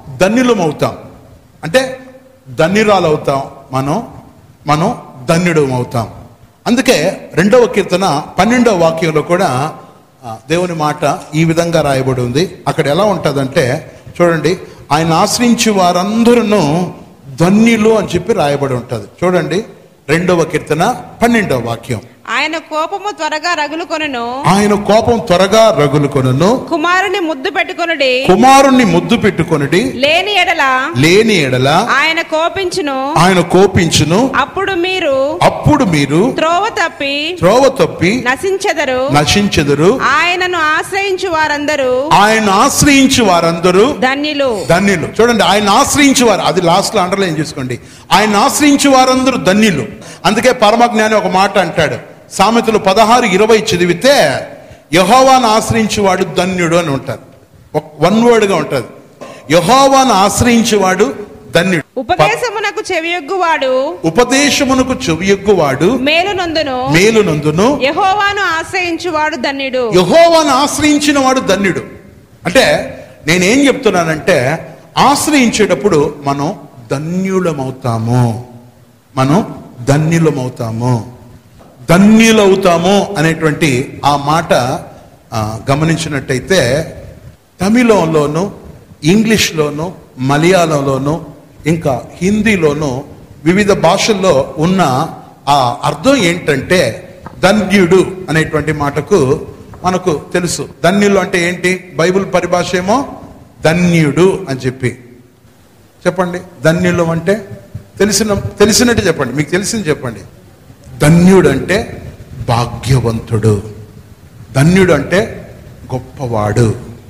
ధన్యులం అవుతాం అంటే ధన్యురాలు అవుతాం మనం మనం ధన్యుడం అవుతాం అందుకే రెండవ కీర్తన పన్నెండవ వాక్యంలో కూడా ఆ, దేవుని మాట ఈ విధంగా రాయబడి ఉంది అక్కడ ఎలా ఉంటుందంటే చూడండి ఆయన ఆశ్రయించి వారందరూ ధన్యులు అని చెప్పి రాయబడి ఉంటుంది చూడండి రెండవ కీర్తన పన్నెండవ వాక్యం ఆయన కోపము త్వరగా రగులుకొనును ఆయన కోపం త్వరగా రగులుకొనును కుమారుని ముద్దు పెట్టుకొనుడి కుమారుణ్ణి ముద్దు పెట్టుకొనిడి లేని ఎడల లేని ఎడల ఆయన కోపించును ఆయన కోపించును అప్పుడు మీరు అప్పుడు మీరు త్రోవ తప్పి త్రోవ తప్పి నశించెదరు నశించెదరు ఆయనను ఆశ్రయించు వారందరూ ఆయన ఆశ్రయించి వారందరూ ధన్యులు ధన్యులు చూడండి ఆయన ఆశ్రయించి వారు అది లాస్ట్ లో అండర్లైన్ చేసుకోండి ఆయన ఆశ్రయించి వారందరూ ధన్యులు అందుకే పరమజ్ఞాని ఒక మాట అంటాడు సామెతలు పదహారు ఇరవై చదివితే యహోవాను ఆశ్రయించి వాడు ధన్యుడు అని ఉంటారు వన్ వర్డ్ గా ఉంటుంది యహోవాను ఆశ్రయించి వాడు ధన్యుడు ఉపదేశమునకు చెవియొగ్గువాడు ఉపదేశమునకు చెవియొగ్గువాడు మేలు నందును మేలు నందును యహోవాను ఆశ్రయించువాడు ధన్యుడు యహోవాను ఆశ్రయించిన వాడు ధన్యుడు అంటే నేనేం చెప్తున్నానంటే ఆశ్రయించేటప్పుడు మనం ధన్యులమవుతాము మనం ధన్యులమవుతాము ధన్యులవుతాము అనేటువంటి ఆ మాట ఆ, గమనించినట్టయితే తమిళంలోను ఇంగ్లీష్లోను మలయాళంలోను ఇంకా హిందీలోను వివిధ భాషల్లో ఉన్న ఆ అర్థం ఏంటంటే ధన్యుడు అనేటువంటి మాటకు మనకు తెలుసు ధన్యులు అంటే ఏంటి బైబిల్ పరిభాష ఏమో ధన్యుడు అని చెప్పి చెప్పండి ధన్యులు అంటే తెలిసిన తెలిసినట్టు చెప్పండి మీకు తెలిసింది చెప్పండి ధన్యుడు అంటే భాగ్యవంతుడు ధన్యుడు అంటే గొప్పవాడు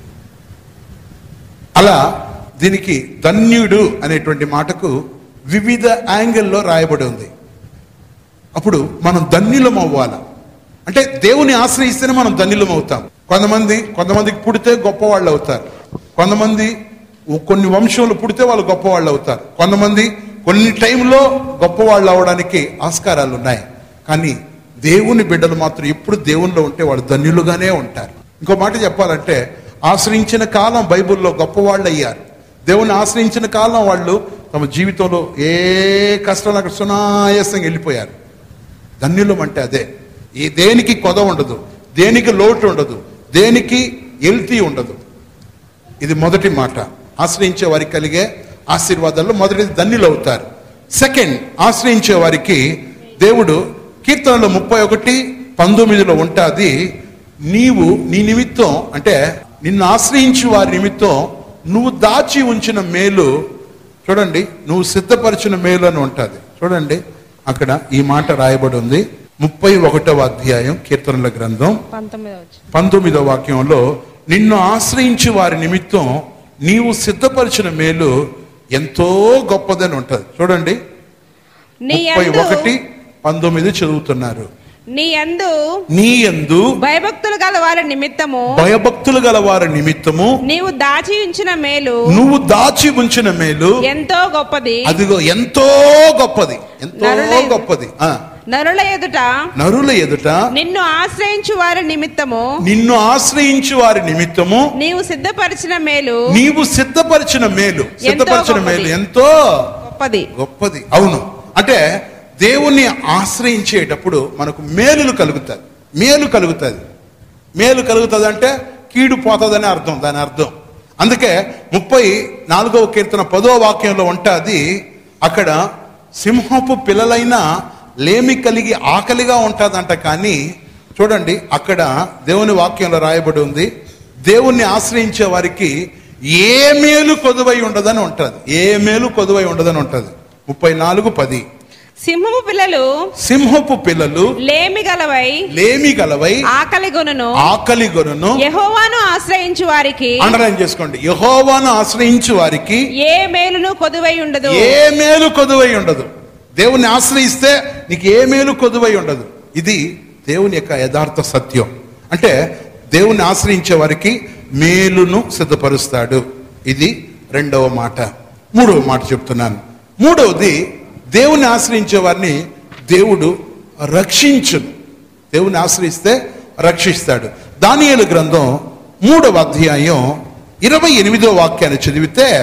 అలా దీనికి ధన్యుడు అనేటువంటి మాటకు వివిధ యాంగిల్లో రాయబడి ఉంది అప్పుడు మనం ధన్యులం అవ్వాలి అంటే దేవుని ఆశ్రయిస్తేనే మనం ధన్యులం అవుతాం కొంతమంది కొంతమందికి పుడితే గొప్పవాళ్ళు అవుతారు కొంతమంది కొన్ని వంశంలో పుడితే వాళ్ళు గొప్పవాళ్ళు అవుతారు కొంతమంది కొన్ని టైంలో గొప్పవాళ్ళు అవడానికి ఆస్కారాలు ఉన్నాయి కానీ దేవుని బిడ్డలు మాత్రం ఎప్పుడు దేవునిలో ఉంటే వాళ్ళు ధన్యులుగానే ఉంటారు ఇంకో మాట చెప్పాలంటే ఆశ్రయించిన కాలం బైబిల్లో గొప్పవాళ్ళు అయ్యారు దేవుని ఆశ్రయించిన కాలం వాళ్ళు తమ జీవితంలో ఏ కష్టాలు అక్కడ సునాయాసంగా వెళ్ళిపోయారు ధన్యులం అంటే అదే ఈ దేనికి కొద ఉండదు దేనికి లోటు ఉండదు దేనికి ఎల్తీ ఉండదు ఇది మొదటి మాట ఆశ్రయించే వారికి కలిగే ఆశీర్వాదాల్లో మొదటిది ధన్యులు అవుతారు సెకండ్ ఆశ్రయించే వారికి దేవుడు కీర్తనలో ముప్పై ఒకటి పంతొమ్మిదిలో ఉంటుంది నీవు నీ నిమిత్తం అంటే నిన్ను ఆశ్రయించి వారి నిమిత్తం నువ్వు దాచి ఉంచిన మేలు చూడండి నువ్వు సిద్ధపరిచిన మేలు అని ఉంటుంది చూడండి అక్కడ ఈ మాట రాయబడి ఉంది ముప్పై ఒకటవ అధ్యాయం కీర్తనల గ్రంథం పంతొమ్మిదవ పంతొమ్మిదో వాక్యంలో నిన్ను ఆశ్రయించి వారి నిమిత్తం నీవు సిద్ధపరిచిన మేలు ఎంతో గొప్పదని ఉంటది చూడండి నీ ముప్పై యందు ఒకటి పంతొమ్మిది చదువుతున్నారు నీ యందు నీ యందు భయభక్తులు గల వారి నిమిత్తము భయభక్తులు గల వారి నిమిత్తము నీవు దాచి ఉంచిన మేలు నువ్వు దాచి ఉంచిన మేలు ఎంతో గొప్పది అదిగో ఎంతో గొప్పది ఎంతో నరుల- గొప్పది ఆ నరుల ఎదుట నరుల ఎదుట నిన్ను ఆశ్రయించు వారి నిమిత్తము నిన్ను ఆశ్రయించి వారి నిమిత్తము నీవు సిద్ధపరిచిన మేలు నీవు సిద్ధపరిచిన మేలు సిద్ధపరిచిన మేలు గొప్పది. ఎంతో గొప్పది గొప్పది అవును అంటే దేవుణ్ణి ఆశ్రయించేటప్పుడు మనకు మేలులు కలుగుతాయి మేలు కలుగుతుంది మేలు కలుగుతుంది అంటే కీడు పోతుందని అర్థం దాని అర్థం అందుకే ముప్పై నాలుగవ కీర్తన పదో వాక్యంలో ఉంటుంది అక్కడ సింహపు పిల్లలైన లేమి కలిగి ఆకలిగా ఉంటుందంట కానీ చూడండి అక్కడ దేవుని వాక్యంలో రాయబడి ఉంది దేవుణ్ణి ఆశ్రయించే వారికి ఏ మేలు కొదువై ఉండదని ఉంటుంది ఏ మేలు కొదువై ఉండదని ఉంటుంది ముప్పై నాలుగు పది సింహము పిల్లలు సింహపు పిల్లలు లేమి గలవై లేమి గలవై ఆకలి గొనును ఆకలి గొనును యెహోవాను ఆశ్రయించు వారికి అండర్లైన్ చేసుకోండి యహోవాను ఆశ్రయించు వారికి ఏ మేలును కొదువై ఉండదు ఏ మేలు కొదువై ఉండదు దేవుని ఆశ్రయిస్తే నీకు ఏ మేలు కొదువై ఉండదు ఇది దేవుని యొక్క యథార్థ సత్యం అంటే దేవుని ఆశ్రయించే వారికి మేలును సిద్ధపరుస్తాడు ఇది రెండవ మాట మూడవ మాట చెప్తున్నాను మూడవది దేవుని ఆశ్రయించే వారిని దేవుడు రక్షించును దేవుని ఆశ్రయిస్తే రక్షిస్తాడు దానియేలు గ్రంథం మూడవ అధ్యాయం ఇరవై ఎనిమిదో వాక్యాన్ని చదివితే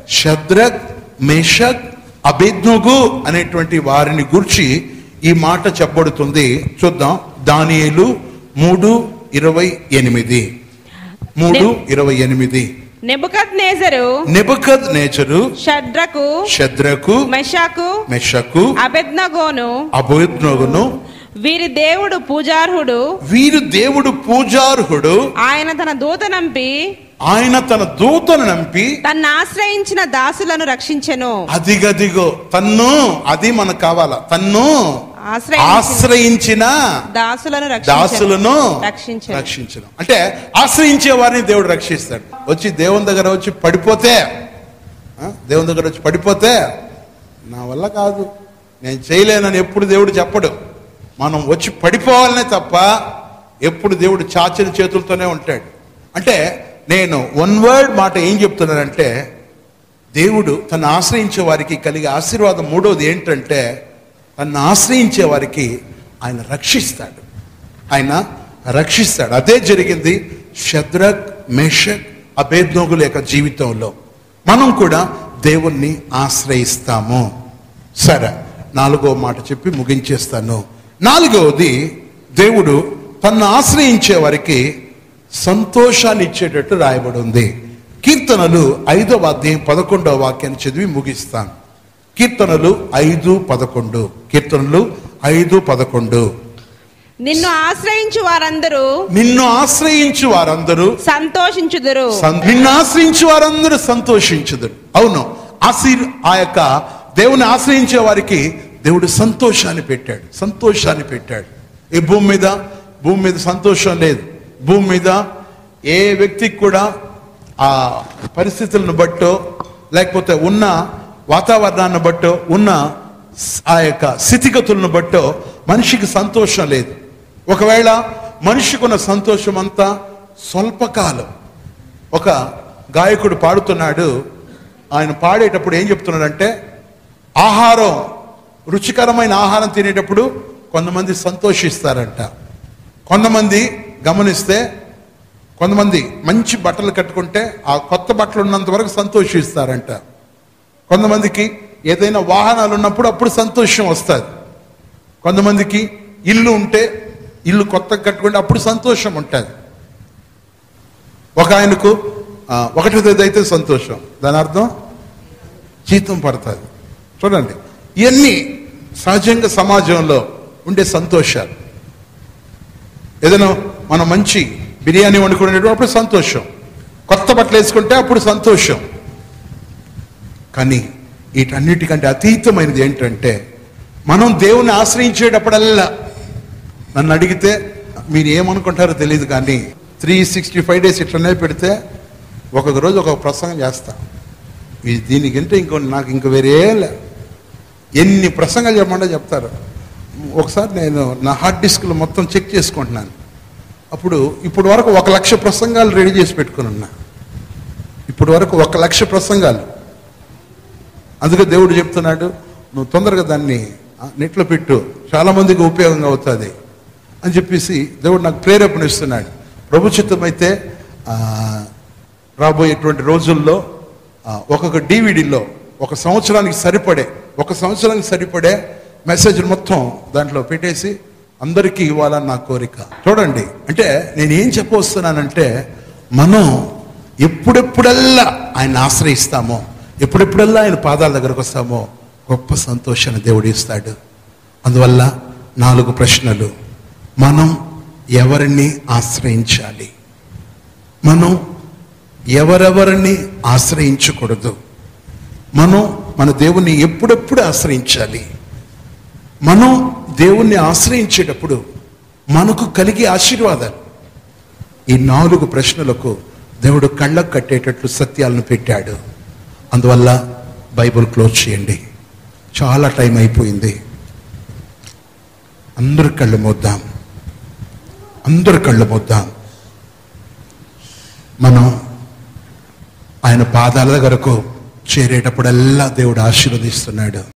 షద్రక్ మేషక్ అభిజ్ఞుగు అనేటువంటి వారిని గురించి ఈ మాట చెప్పబడుతుంది చూద్దాం దానియేలు మూడు ఇరవై ఎనిమిది మూడు ఇరవై ఎనిమిది నెబుకద్ నేజరు నెబుకద్ నేచరు షడ్రకు షద్రకు మెషాకు మెషకు అబెద్నగోను అభిజ్ఞుగును వీరి దేవుడు పూజార్హుడు వీరు దేవుడు పూజార్హుడు ఆయన తన దూత నంపి ఆయన తన దూతను నంపి తన్ను ఆశ్రయించిన దాసులను రక్షించెను అదిగదిగో తన్ను అది మనకు కావాలా తన్ను ఆశ్రయించిన ఆశ్రయించిన దాసులను రక్షించెను దాసులను రక్షించెను రక్షించడం అంటే ఆశ్రయించే వారిని దేవుడు రక్షిస్తాడు వచ్చి దేవుని దగ్గర వచ్చి పడిపోతే ఆ, దేవుని దగ్గర వచ్చి పడిపోతే నా వల్ల కాదు నేను చేయలేనని ఎప్పుడు దేవుడు చెప్పడు మనం వచ్చి పడిపోవాలనే తప్ప ఎప్పుడు దేవుడు చాచిన చేతులతోనే ఉంటాడు అంటే నేను వన్ వర్డ్ మాట ఏం చెప్తున్నానంటే దేవుడు తను ఆశ్రయించే వారికి కలిగే ఆశీర్వాదం మూడోది ఏంటంటే తను ఆశ్రయించే వారికి ఆయన రక్షిస్తాడు ఆయన రక్షిస్తాడు అదే జరిగింది షద్రక్ మేషక్ అభేద్నోగుల యొక్క జీవితంలో మనం కూడా దేవుణ్ణి ఆశ్రయిస్తాము సరే నాలుగో మాట చెప్పి ముగించేస్తాను నాలుగవది దేవుడు తన్ను ఆశ్రయించే వారికి సంతోషాన్ని ఇచ్చేటట్టు రాయబడి ఉంది కీర్తనలు ఐదవ అధ్యాయం పదకొండవ వాక్యాన్ని చదివి ముగిస్తాను కీర్తనలు ఐదు పదకొండు కీర్తనలు ఐదు పదకొండు నిన్ను ఆశ్రయించు వారందరూ నిన్ను ఆశ్రయించు వారందరూ సంతోషించుదురు సం- నిన్ను ఆశ్రయించే వారందరూ సంతోషించుదురు అవును ఆశీర్ ఆ యొక్క దేవుని ఆశ్రయించే వారికి దేవుడు సంతోషాన్ని పెట్టాడు సంతోషాన్ని పెట్టాడు ఈ భూమి మీద భూమి మీద సంతోషం లేదు భూమి మీద ఏ వ్యక్తికి కూడా ఆ పరిస్థితులను బట్టో లేకపోతే ఉన్న వాతావరణాన్ని బట్టో ఉన్న స్- ఆ యొక్క స్థితిగతులను బట్టో మనిషికి సంతోషం లేదు ఒకవేళ మనిషికి ఉన్న సంతోషం అంతా స్వల్పకాలం ఒక గాయకుడు పాడుతున్నాడు ఆయన పాడేటప్పుడు ఏం చెప్తున్నాడంటే ఆహారం రుచికరమైన ఆహారం తినేటప్పుడు కొంతమంది సంతోషిస్తారంట కొంతమంది గమనిస్తే కొంతమంది మంచి బట్టలు కట్టుకుంటే ఆ కొత్త బట్టలు ఉన్నంత వరకు సంతోషిస్తారంట కొంతమందికి ఏదైనా వాహనాలు ఉన్నప్పుడు అప్పుడు సంతోషం వస్తుంది కొంతమందికి ఇల్లు ఉంటే ఇల్లు కొత్తగా కట్టుకుంటే అప్పుడు సంతోషం ఉంటుంది ఒక ఆయనకు ఆ, ఒకటో తేదీ అయితే సంతోషం దాని అర్థం జీతం పడుతుంది చూడండి ఇవన్నీ సహజంగా సమాజంలో ఉండే సంతోషాలు ఏదైనా మనం మంచి బిర్యానీ వండుకునేటప్పుడు అప్పుడు సంతోషం కొత్త బట్టలు వేసుకుంటే అప్పుడు సంతోషం కానీ వీటన్నిటికంటే అతీతమైనది ఏంటంటే మనం దేవుని ఆశ్రయించేటప్పుడల్లా నన్ను అడిగితే మీరు ఏమనుకుంటారో తెలియదు కానీ త్రీ సిక్స్టీ ఫైవ్ డేస్ ఇట్లనే పెడితే ఒక్కొక్క రోజు ఒక్కొక్క ప్రసంగం చేస్తా ఈ దీనికంటే ఇంకో నాకు ఇంక వేరే లే ఎన్ని ప్రసంగాలు చెప్పమంటే చెప్తారు ఒకసారి నేను నా హార్డ్ డిస్క్లు మొత్తం చెక్ చేసుకుంటున్నాను అప్పుడు ఇప్పుడు వరకు ఒక లక్ష ప్రసంగాలు రెడీ చేసి పెట్టుకుని ఉన్నా ఇప్పుడు వరకు ఒక లక్ష ప్రసంగాలు అందుకే దేవుడు చెప్తున్నాడు నువ్వు తొందరగా దాన్ని ఆ, నెట్లో పెట్టు చాలా మందికి ఉపయోగంగా అవుతుంది అని చెప్పేసి దేవుడు నాకు ప్రేరేపణ ఇస్తున్నాడు ప్రభు చిత్తం అయితే ఆ, రాబోయేటువంటి రోజుల్లో ఆ, ఒక్కొక్క డివిడిలో ఒక సంవత్సరానికి సరిపడే ఒక సంవత్సరానికి సరిపడే మెసేజ్ మొత్తం దాంట్లో పెట్టేసి అందరికీ ఇవ్వాలని నా కోరిక చూడండి అంటే నేను ఏం చెప్పవస్తున్నానంటే మనం ఎప్పుడెప్పుడల్లా ఆయన ఆశ్రయిస్తామో ఎప్పుడెప్పుడల్లా ఆయన పాదాల దగ్గరకు వస్తామో గొప్ప సంతోషాన్ని దేవుడు ఇస్తాడు అందువల్ల నాలుగు ప్రశ్నలు మనం ఎవరిని ఆశ్రయించాలి మనం ఎవరెవరిని ఆశ్రయించకూడదు మనం మన దేవుణ్ణి ఎప్పుడెప్పుడు ఆశ్రయించాలి మనం దేవుణ్ణి ఆశ్రయించేటప్పుడు మనకు కలిగే ఆశీర్వాదాలు ఈ నాలుగు ప్రశ్నలకు దేవుడు కళ్ళకు కట్టేటట్లు సత్యాలను పెట్టాడు అందువల్ల బైబుల్ క్లోజ్ చేయండి చాలా టైం అయిపోయింది అందరు కళ్ళు మూద్దాం అందరు కళ్ళు మూద్దాం మనం ఆయన పాదాల దగ్గరకు చేరేటప్పుడల్లా దేవుడు ఆశీర్వదిస్తున్నాడు